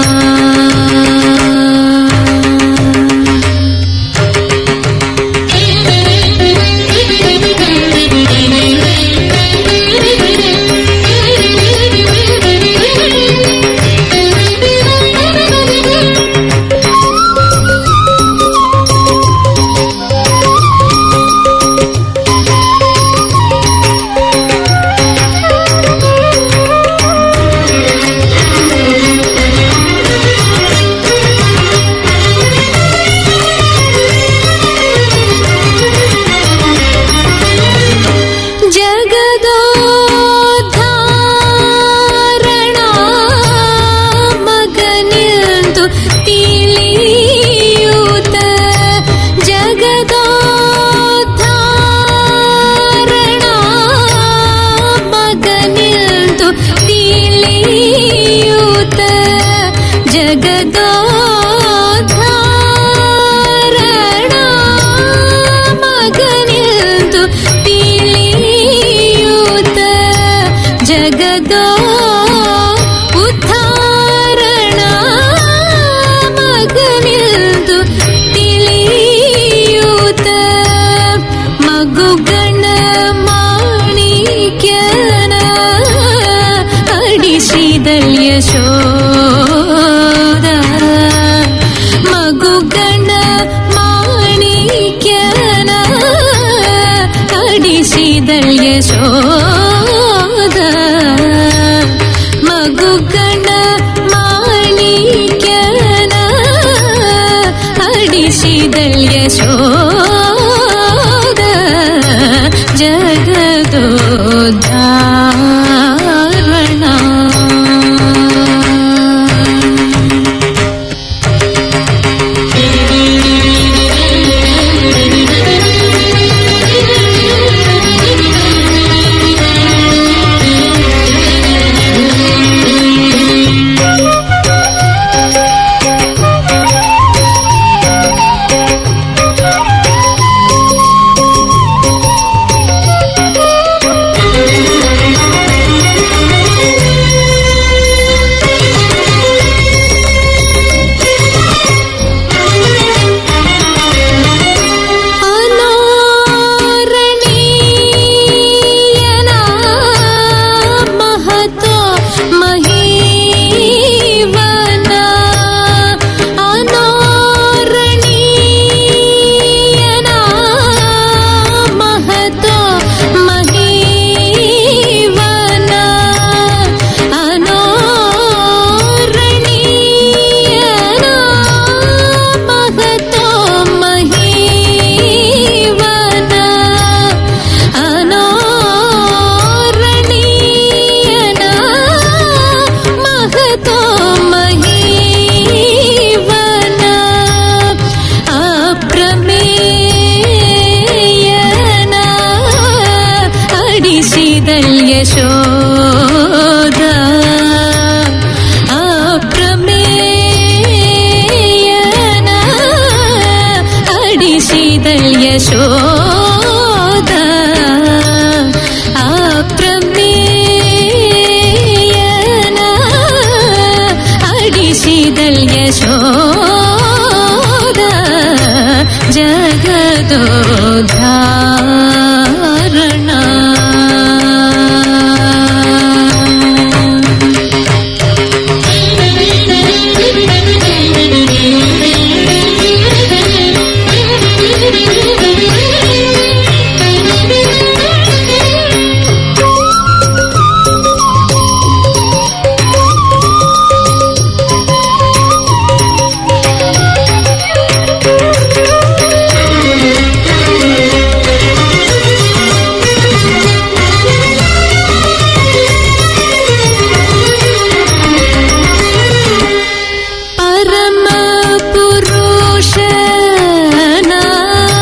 ಜಗದೋದ್ಧಾರಣಾ ಮಗನಿಂದು ತಿಳಿಯೂತ ಜಗದೋದ್ಧಾರಣಾ ಮಗನಿಂದು ತಿಳಿಯೂತ ಜಗದೋದ್ಧಾರಣಾ ಮಗನಿಂದು ತಿಳಿಯೂತ ಜಗದೋ ಉದ್ಧಾರಣ ಮಗನಿಂದು ತಿಳಿಯೂತ ಮಗುಗಣ ಮಾಣಿಕ್ಯನ ಅಡಿಸಿದಲ್ ಯಶೋದ ಮಗುಗಣ ಮಾಣಿಕ್ಯನ ಅಡಿಸಿದಲ್ ಯಶೋದ ಮಗುಗಣ ಮಾಣಿಕ್ಯನ ಅಡಿಸಿದಲ್ ಯಶೋದ ಜಗದೋದ್ಧಾರಣ
Thank you.
മഹീവന അപ്രമേയന അടിശിതൽ യശോദ അപ്രമേയന അടിശിതൽ യശോദ അപ്രമേയന അടിശിതൽ യശോദ ജഗദോദ്ധാരണ परमपुरुषना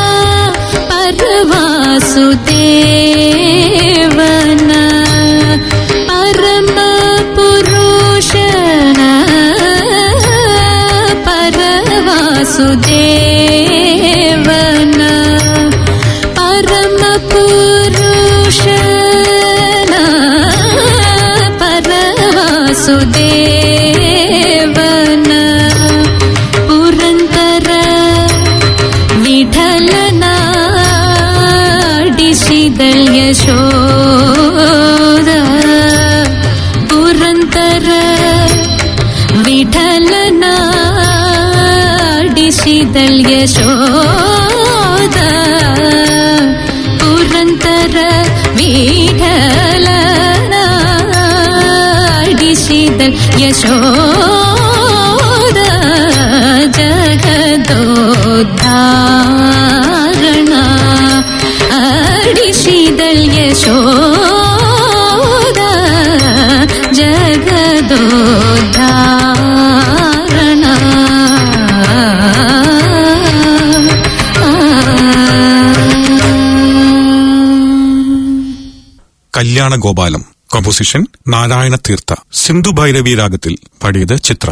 परवासुदेवना परमपुरुषना परवासुदेवना परमपुरुषना परवासुदेवना पुरन्दर विठलना डिशिदल यशोद पुरन्दर विठलना डिशिदल यशोद पुरन्दर विठलना डिशिदल यशोद ജഗദോദ്ധാരണ അടിശിതൽ യശോദ ജഗദോദ്ധാരണ
കല്യാണ ഗോപാലം കോമ്പോസിഷൻ നാരായണ തീർത്ഥ സിന്ധു ഭൈരവി രാഗത്തിൽ പാടിയത് ചിത്ര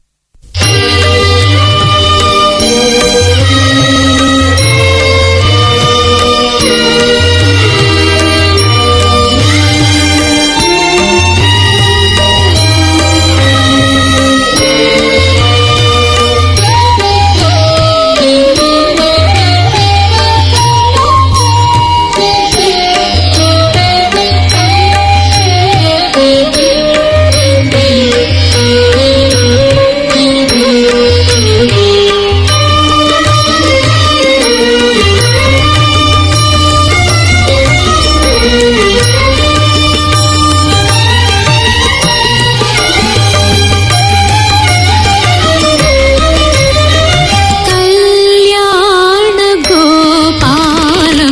കല്യാണ ഗോപാലം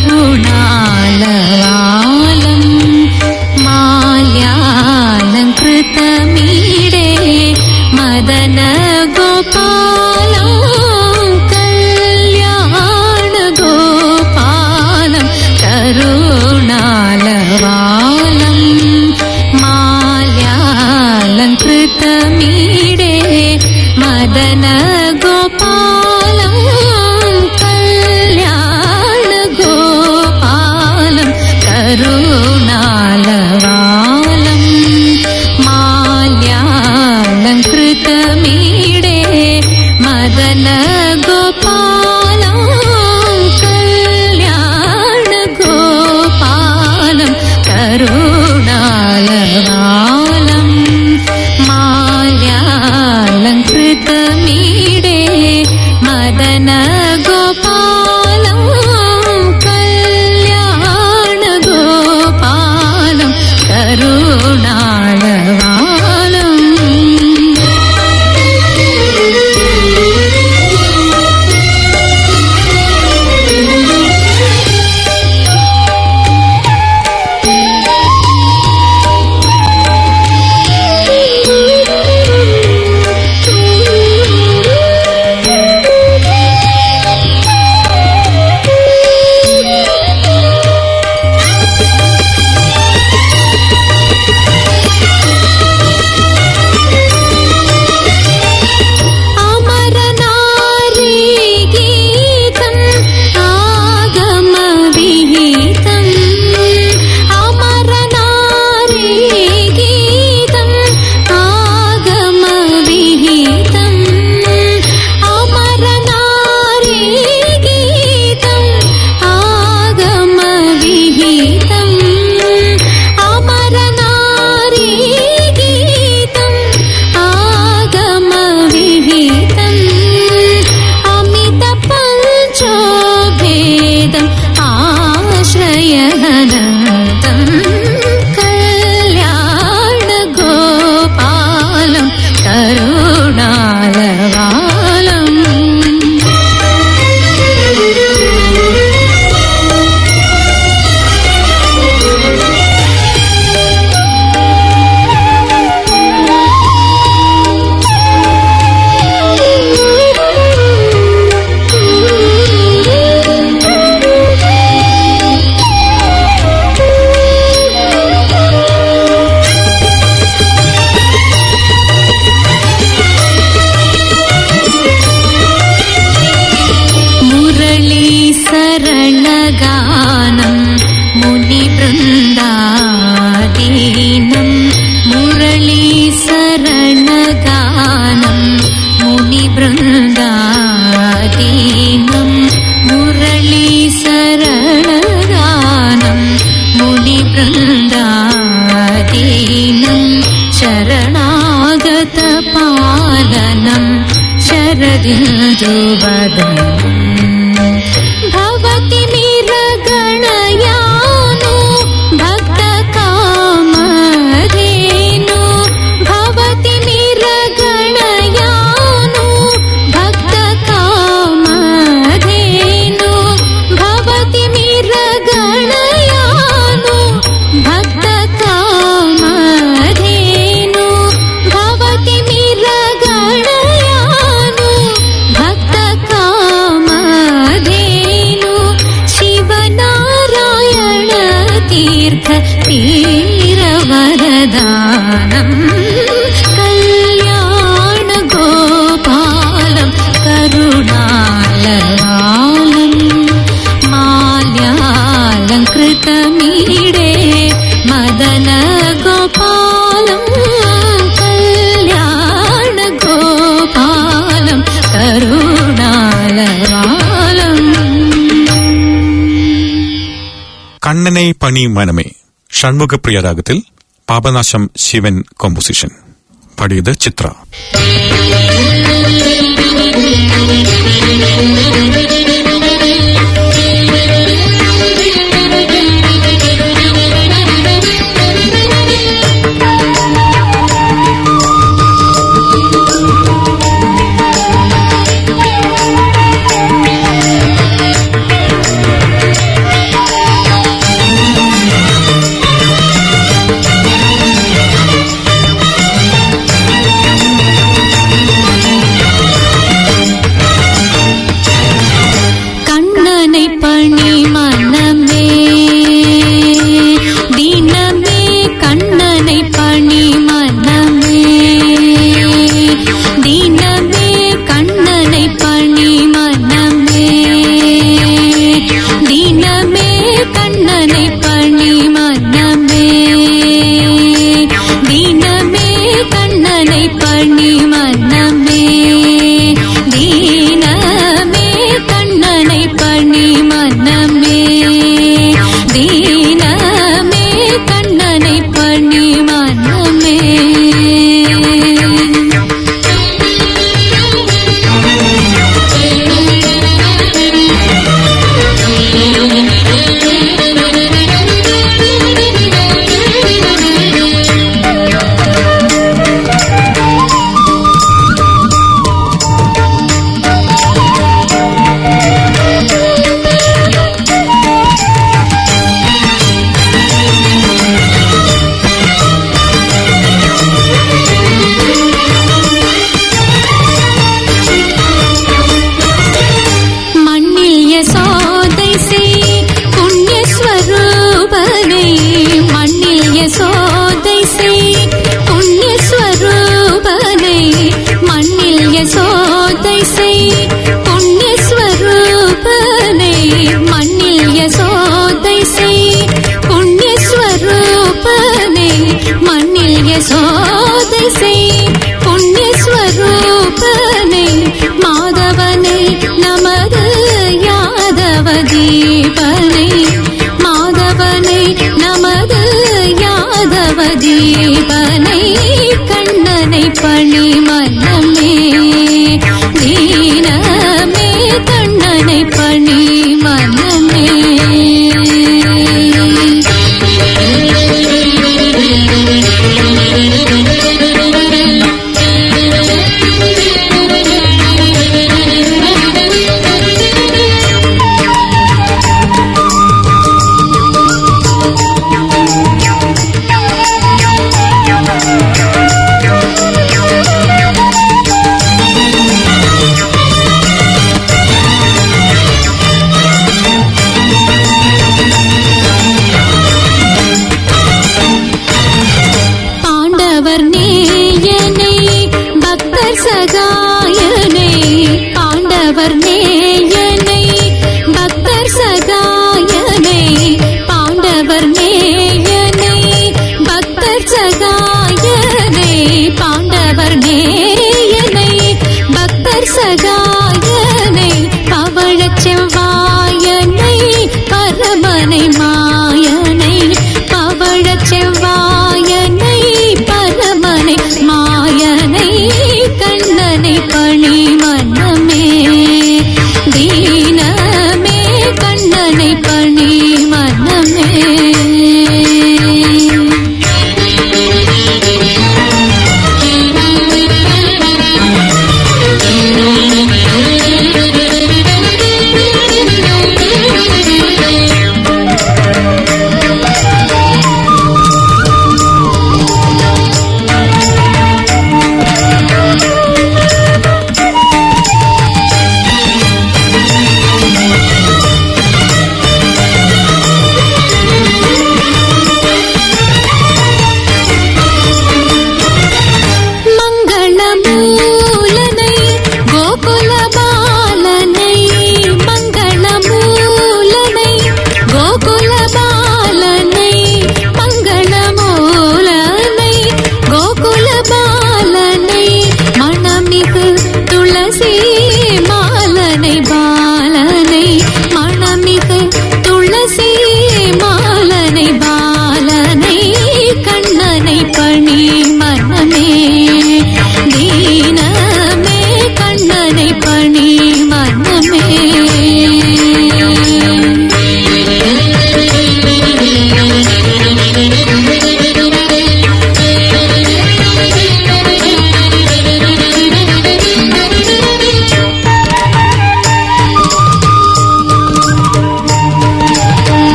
കരുണാലവാലം മാല്യാലം കൃതമീടേ മദന ഗോപാലം കല്യാണ ഗോപാലം കരുണാലവാലം മാല്യാലം കൃതമീടേ മദന ഗോപാലം കല്യാണ ഗോപാലം കരുണാലവാലം മാല്യാലം കൃതമീടേ മദന ഗോപാലം കല്യാണ ഗോപാലം കരുണാലവാലം മാല്യാലം കൃതമീടേ ശരണഗാനം മുനിവൃന്ദാദീനം മുരളീ ശരണഗാനം മുനിവൃന്ദാദീനം ശരണാഗത പാലനം ശരദിന്ദുവദനം भवति निरगणयानु भक्तकामधेनु भवति निरगणयानु भक्तकामधेनु भवति निरगणयानु भक्तकामधेनु भवति निरगणयानु भक्तकामधेनु शिवनारायण तीर्थ तीरवरदानम् कल्याण गोपालं करुणालयालम् माल्यालङ्कृतमीडे मदन गोपालं कल्याण गोपालं करुणालयालम्
കണ്ണനെ പണി മനമേ ഷൺമുഖപ്രിയ രാഗത്തിൽ പാപനാശം ശിവൻ കോമ്പോസിഷൻ പാടിയത് ചിത്ര
கண்ணனை பணி மனமே தினமே கண்ணனை பணி மனமே தினமே கண்ணனை பணி மனமே தினமே கண்ணனை பணி மனமே தினமே கண்ணனை பணி மனமே ദീനമേ കണ്ണனை പണി മനമേ ദീനമേ കണ്ണனை പണി മനമേ മണ്ണിൽ യശോദൈ സെയ് പുണ്യസ്വരൂപനേ മണ്ണിൽ യശോദൈ സെയ് പുണ്യസ്വരൂപനേ മണ്ണിൽ യശോദൈ സെയ് പുണ്യസ്വരൂപനേ മണ്ണിൽ യശോദൈ സെയ് പുണ്യസ്വരൂപനേ മണ്ണിൽ യശോദൈ സെയ് പുണ്യസ്വരൂപനേ മാധവനേ நமது யாதவ தீபனை மாதவனை நமது யாதவ தீபனை கண்ணனை பணி மனமே தீனமே கண்ணனை பணி மனமே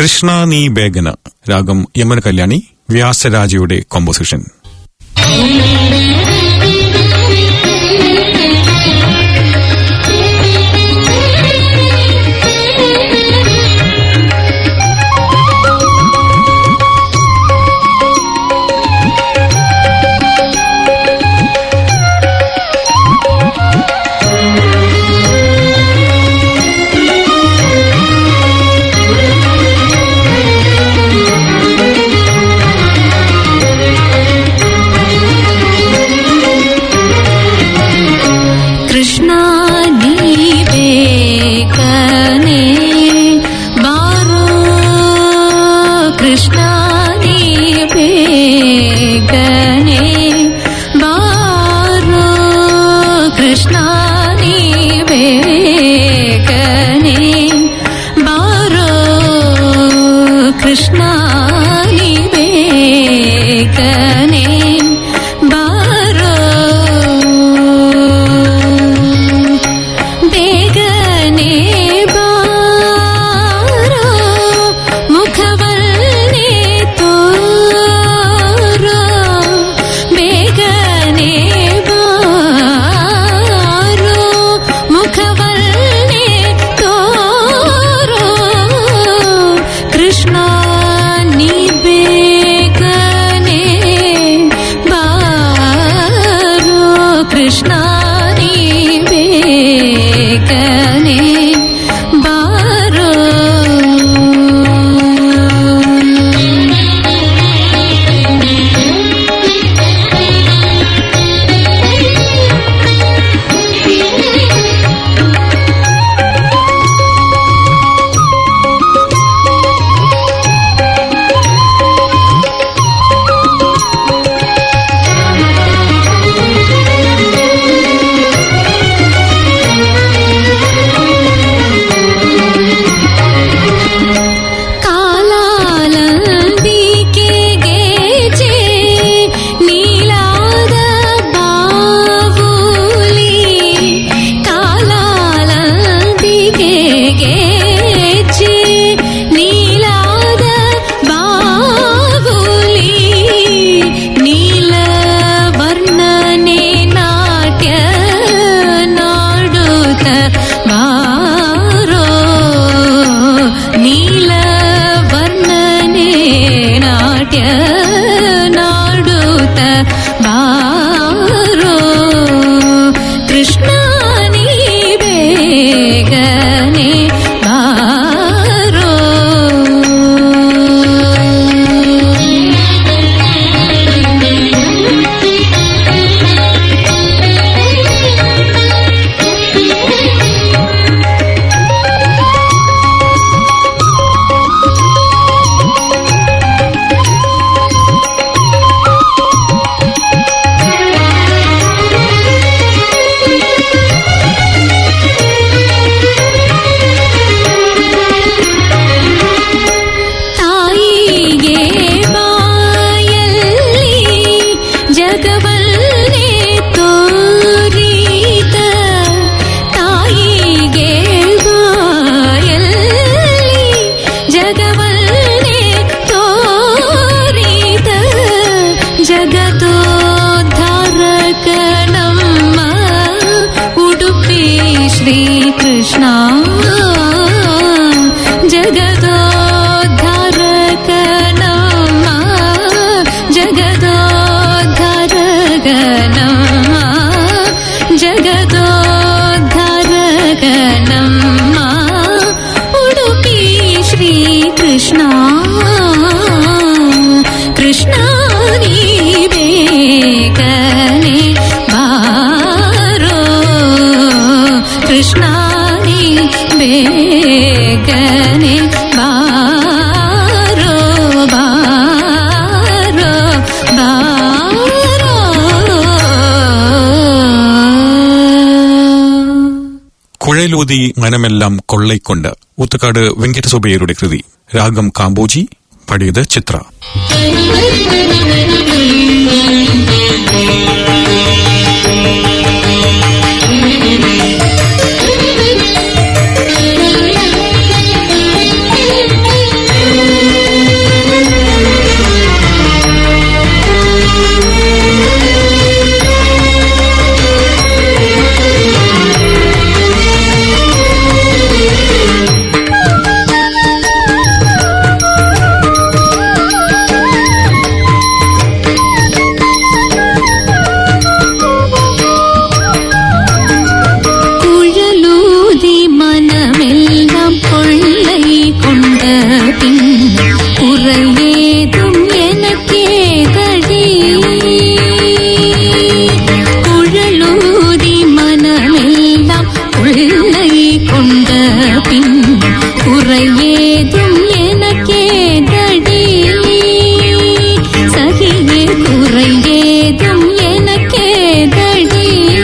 കൃഷ്ണ നീ ബേഗന രാഗം യമൻ കല്യാണി വ്യാസരാജയുടെ കോമ്പോസിഷൻ
കൃഷ്ണ നീവേ കനേ ബാറോ കൃഷ്ണ നീവേ കനേ ബാറോ കൃഷ്ണ നീവേ കനേ ബാറോ കൃഷ്ണ നീവേ കനേ ബാറോ ಬೇಗನೆ ಬಾರೋ ಮುಖವನ್ನೇ ತೋರೋ ಬೇಗನೆ ಬಾರೋ ಮುಖವನ್ನೇ ತೋರೋ ಕೃಷ್ಣ ನೀ ಬೇಗನೆ ಬಾರೋ ಕೃಷ್ಣ ನೀ ಬೇಗನೆ ಬಾರೋ ಕಾಲಾಲಂದಿಕೆ ಗೆಜೆ ನೀಲಾದ ಬಾವುಲಿ ಕಾಲಾಲಂದಿಕೆ ಗೆಜೆ ನೀಲಾದ ಬಾವುಲಿ ನೀಲ ವರ್ಣನೆ ನಾಟ್ಯ ನಾಡುತ್ತ ಬಾರೋ ನೀಲ ವರ್ಣನೆ ನಾಟ್ಯ ನಾಡುತ್ತ ಬಾರೋ ಕೃಷ್ಣ ನೀ ಬೇಗನೆ ಬಾರೋ ತಾಯಿಗೆ ಬಾಯಲ್ಲಿ ಜಗವನ್ನೇ ತೋರಿದ ತಾಯಿಗೆ ಬಾಯಲ್ಲಿ ಜಗವನ್ನೇ ತೋರಿದ ಜಗದೋದ್ಧಾರಕ ನಮ್ಮ ಉಡುಪಿ ಶ್ರೀಕೃಷ್ಣ ಜಗದೋದ್ಧಾರಕ ನಮ್ಮ ಜಗದೋದ್ಧಾರಕ ನಮ್ಮ ಜಗದೋದ್ಧಾರಕ ನಮ್ಮ ಉಡುಪಿ ಶ್ರೀಕೃಷ್ಣ ಕೃಷ್ಣ ನೀ ಬೇಗನೆ ಬಾರೋ ಕೃಷ್ಣ ನೀ ಬೇಗನೆ ಬಾರೋ ಬಾರೋ ಬಾರೋ
കുഴലൂതി മനമെല്ലാം കൊള്ളൈക്കൊണ്ട് ഊത്തുകാട് വെങ്കടസുബയ്യരുടെ കൃതി രാഗം കാമ്പോജി പാടിയത് ചിത്ര
Thank you. குறையேதும் எனக்கேதடி குழலூதி மனமெல்லாம் உள்ளை கொண்ட பின் குறையேதும் எனக்கேதடி சகியே குறையேதும் எனக்கேதடி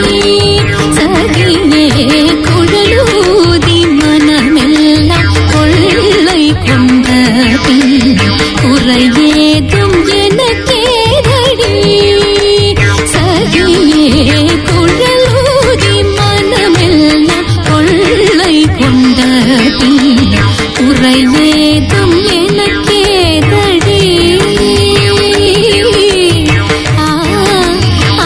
சகியே குழலூதி மனமெல்லாம் கொள்ளை கொண்ட பின் குறையேதும் எனக்கேதடி சகியே குழலூதி மனமெல்லாம் கொள்ளை கொண்ட பின் குறையேதும் எனக்கேதடி ஆ ஆ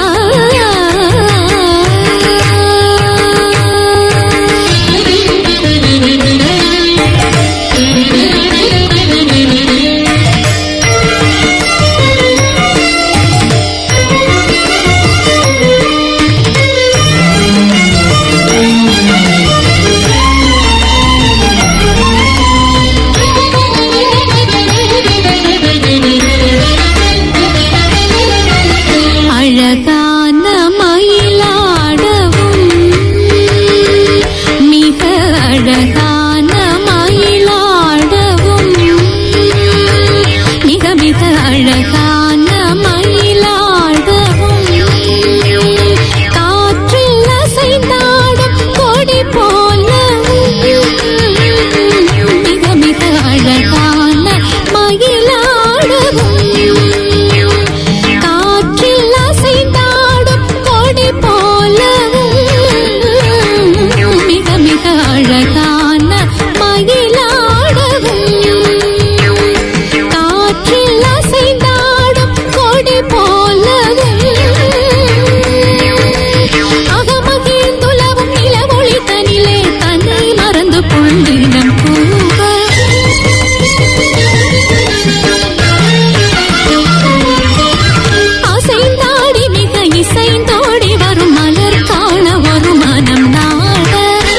அழகான மயிலாடவும் மிக அழகான மயிலாடவும் மிக மிக அழகான மயிலாடவும் காற்றில் அசைந்தாடும் கொடி போலவும் மிக மிக அழகான மயிலாடவும் காற்றில் அசைந்தாடும் கொடி போலவும் மிக மிக அழகான மயிலாடவும் காற்றில் அசைந்தாடும் கொடி போலவும் அகமகிழ்ந்துலவும் நிலவொளி தனிலே தன்னை மறந்து கொண்டினம் பூவ அசைந்தாடி மிக இசைந்தோடி வரும் மலர் காண ஒரு மனம் நாட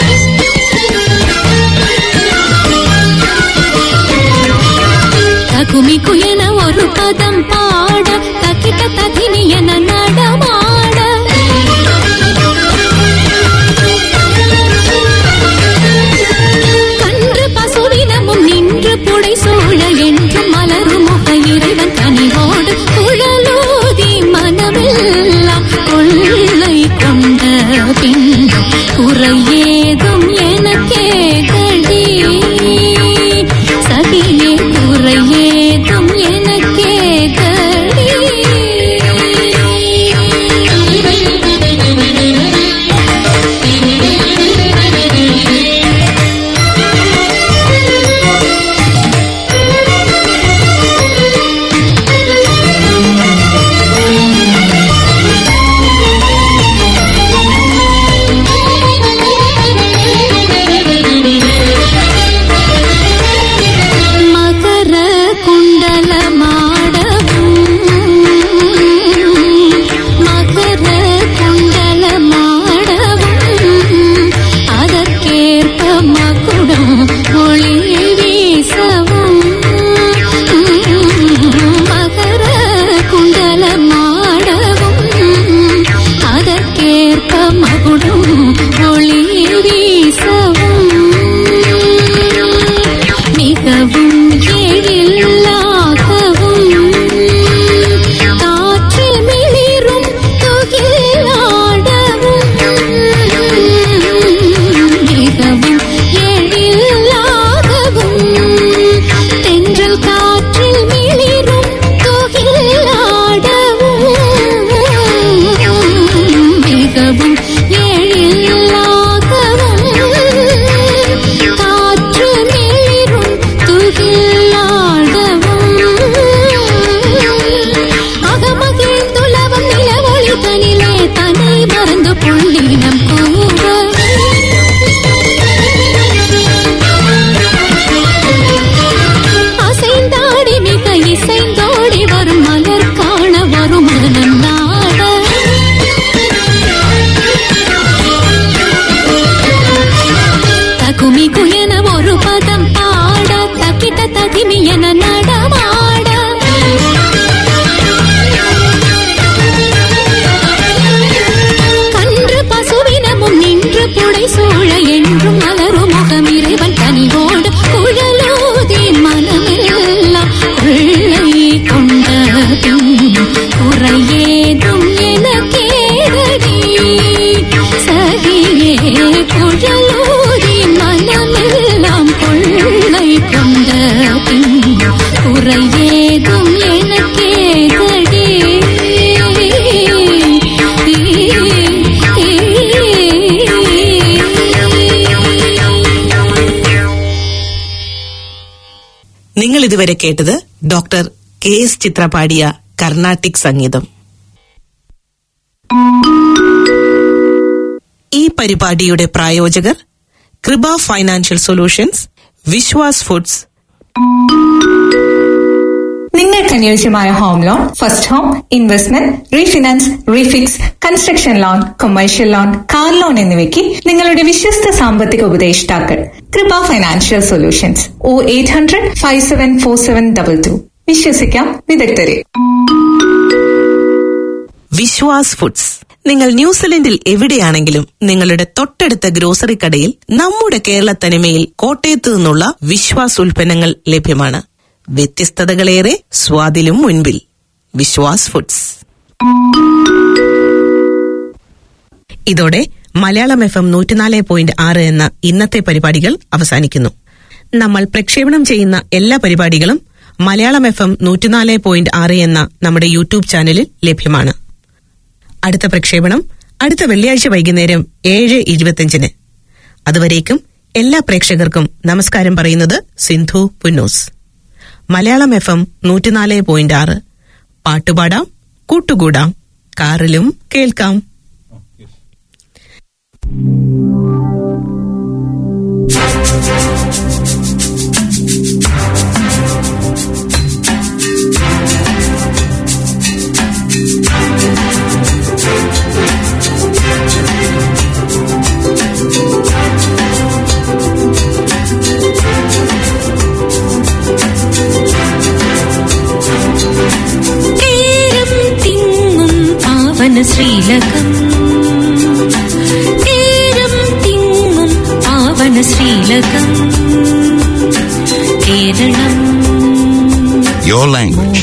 தகுமி குயன ஒரு பதம் பாட தக்கிட்ட தகினி என நடமாட கன்று பசுவினமும் நின்று புடை சூழ என்றும் மலரும் முக இறைவன் கனிவோடு குழலூதி மனமெல்லாம் கொள்ளை கொண்ட பின் குறையேதும் எனக்கே கடி சகியே குறையேதும் எனக்கே மகர മന നടമാട கன்று பசுவினமும் நின்று புடை சூழ என்றும் மலரும் முகம் இறைவன் கனிவோடு குழலூதி மனமெல்லாம் கொள்ளை கொண்ட குறையேதும் எனக்கேதடி சகியே குழலூதி மனமெல்லாம் கொள்ளை கொண்ட குறையேதும் எனக்கேதடி
നിങ്ങൾ ഇതുവരെ കേട്ടത് ഡോക്ടർ കെ എസ് ചിത്ര പാടിയ കർണാട്ടിക് സംഗീതം ഈ പരിപാടിയുടെ പ്രായോജകർ കൃപ ഫൈനാൻഷ്യൽ സൊല്യൂഷൻസ് വിശ്വാസ് ഫുഡ്സ്
നിങ്ങൾക്ക് അനുയോജ്യമായ home loan first home investment refinance refix construction loan commercial loan car loan എന്നിവയ്ക്ക് നിങ്ങളുടെ വിശ്വസ്ത സാമ്പത്തിക ഉപദേഷ്ടാക്കൾ Kripa financial solutions O eight hundred five seven four seven double two വിശ്വസിക്കാം വിദഗ്ധരെ
വിശ്വാസ് ഫുഡ്സ് നിങ്ങൾ ന്യൂസിലൻഡിൽ എവിടെയാണെങ്കിലും നിങ്ങളുടെ തൊട്ടടുത്ത ഗ്രോസറി കടയിൽ നമ്മുടെ കേരള തനിമയിൽ കോട്ടയത്ത് നിന്നുള്ള വിശ്വാസ് ഉൽപ്പന്നങ്ങൾ ലഭ്യമാണ് വ്യത്യസ്തതകളേറെ സ്വാദിലും മുൻപിൽ വിശ്വാസ് ഫുഡ്സ് ഇതോടെ മലയാളം എഫ് എം നൂറ്റിനാല് പോയിന്റ് ആറ് എന്ന ഇന്നത്തെ പരിപാടികൾ അവസാനിക്കുന്നു നമ്മൾ പ്രക്ഷേപണം ചെയ്യുന്ന എല്ലാ പരിപാടികളും മലയാളം എഫ് എം നൂറ്റിനാല് പോയിന്റ് ആറ് എന്ന നമ്മുടെ യൂട്യൂബ് ചാനലിൽ ലഭ്യമാണ് അടുത്ത പ്രക്ഷേപണം അടുത്ത വെള്ളിയാഴ്ച വൈകുന്നേരം ഏഴ് ഇരുപത്തിയഞ്ചിന് അതുവരേക്കും എല്ലാ പ്രേക്ഷകർക്കും നമസ്കാരം പറയുന്നത് സിന്ധു പുന്നൂസ് മലയാളം എഫ് എം നൂറ്റിനാല് പോയിന്റ് ആറ് പാട്ടുപാടാം കൂട്ടുകൂടാം കാറിലും കേൾക്കാം
തീരം തിങ്ങും പാവന ശ്രീലകം തീരം തിങ്ങും പാവന ശ്രീലകം കേരളം
Your language,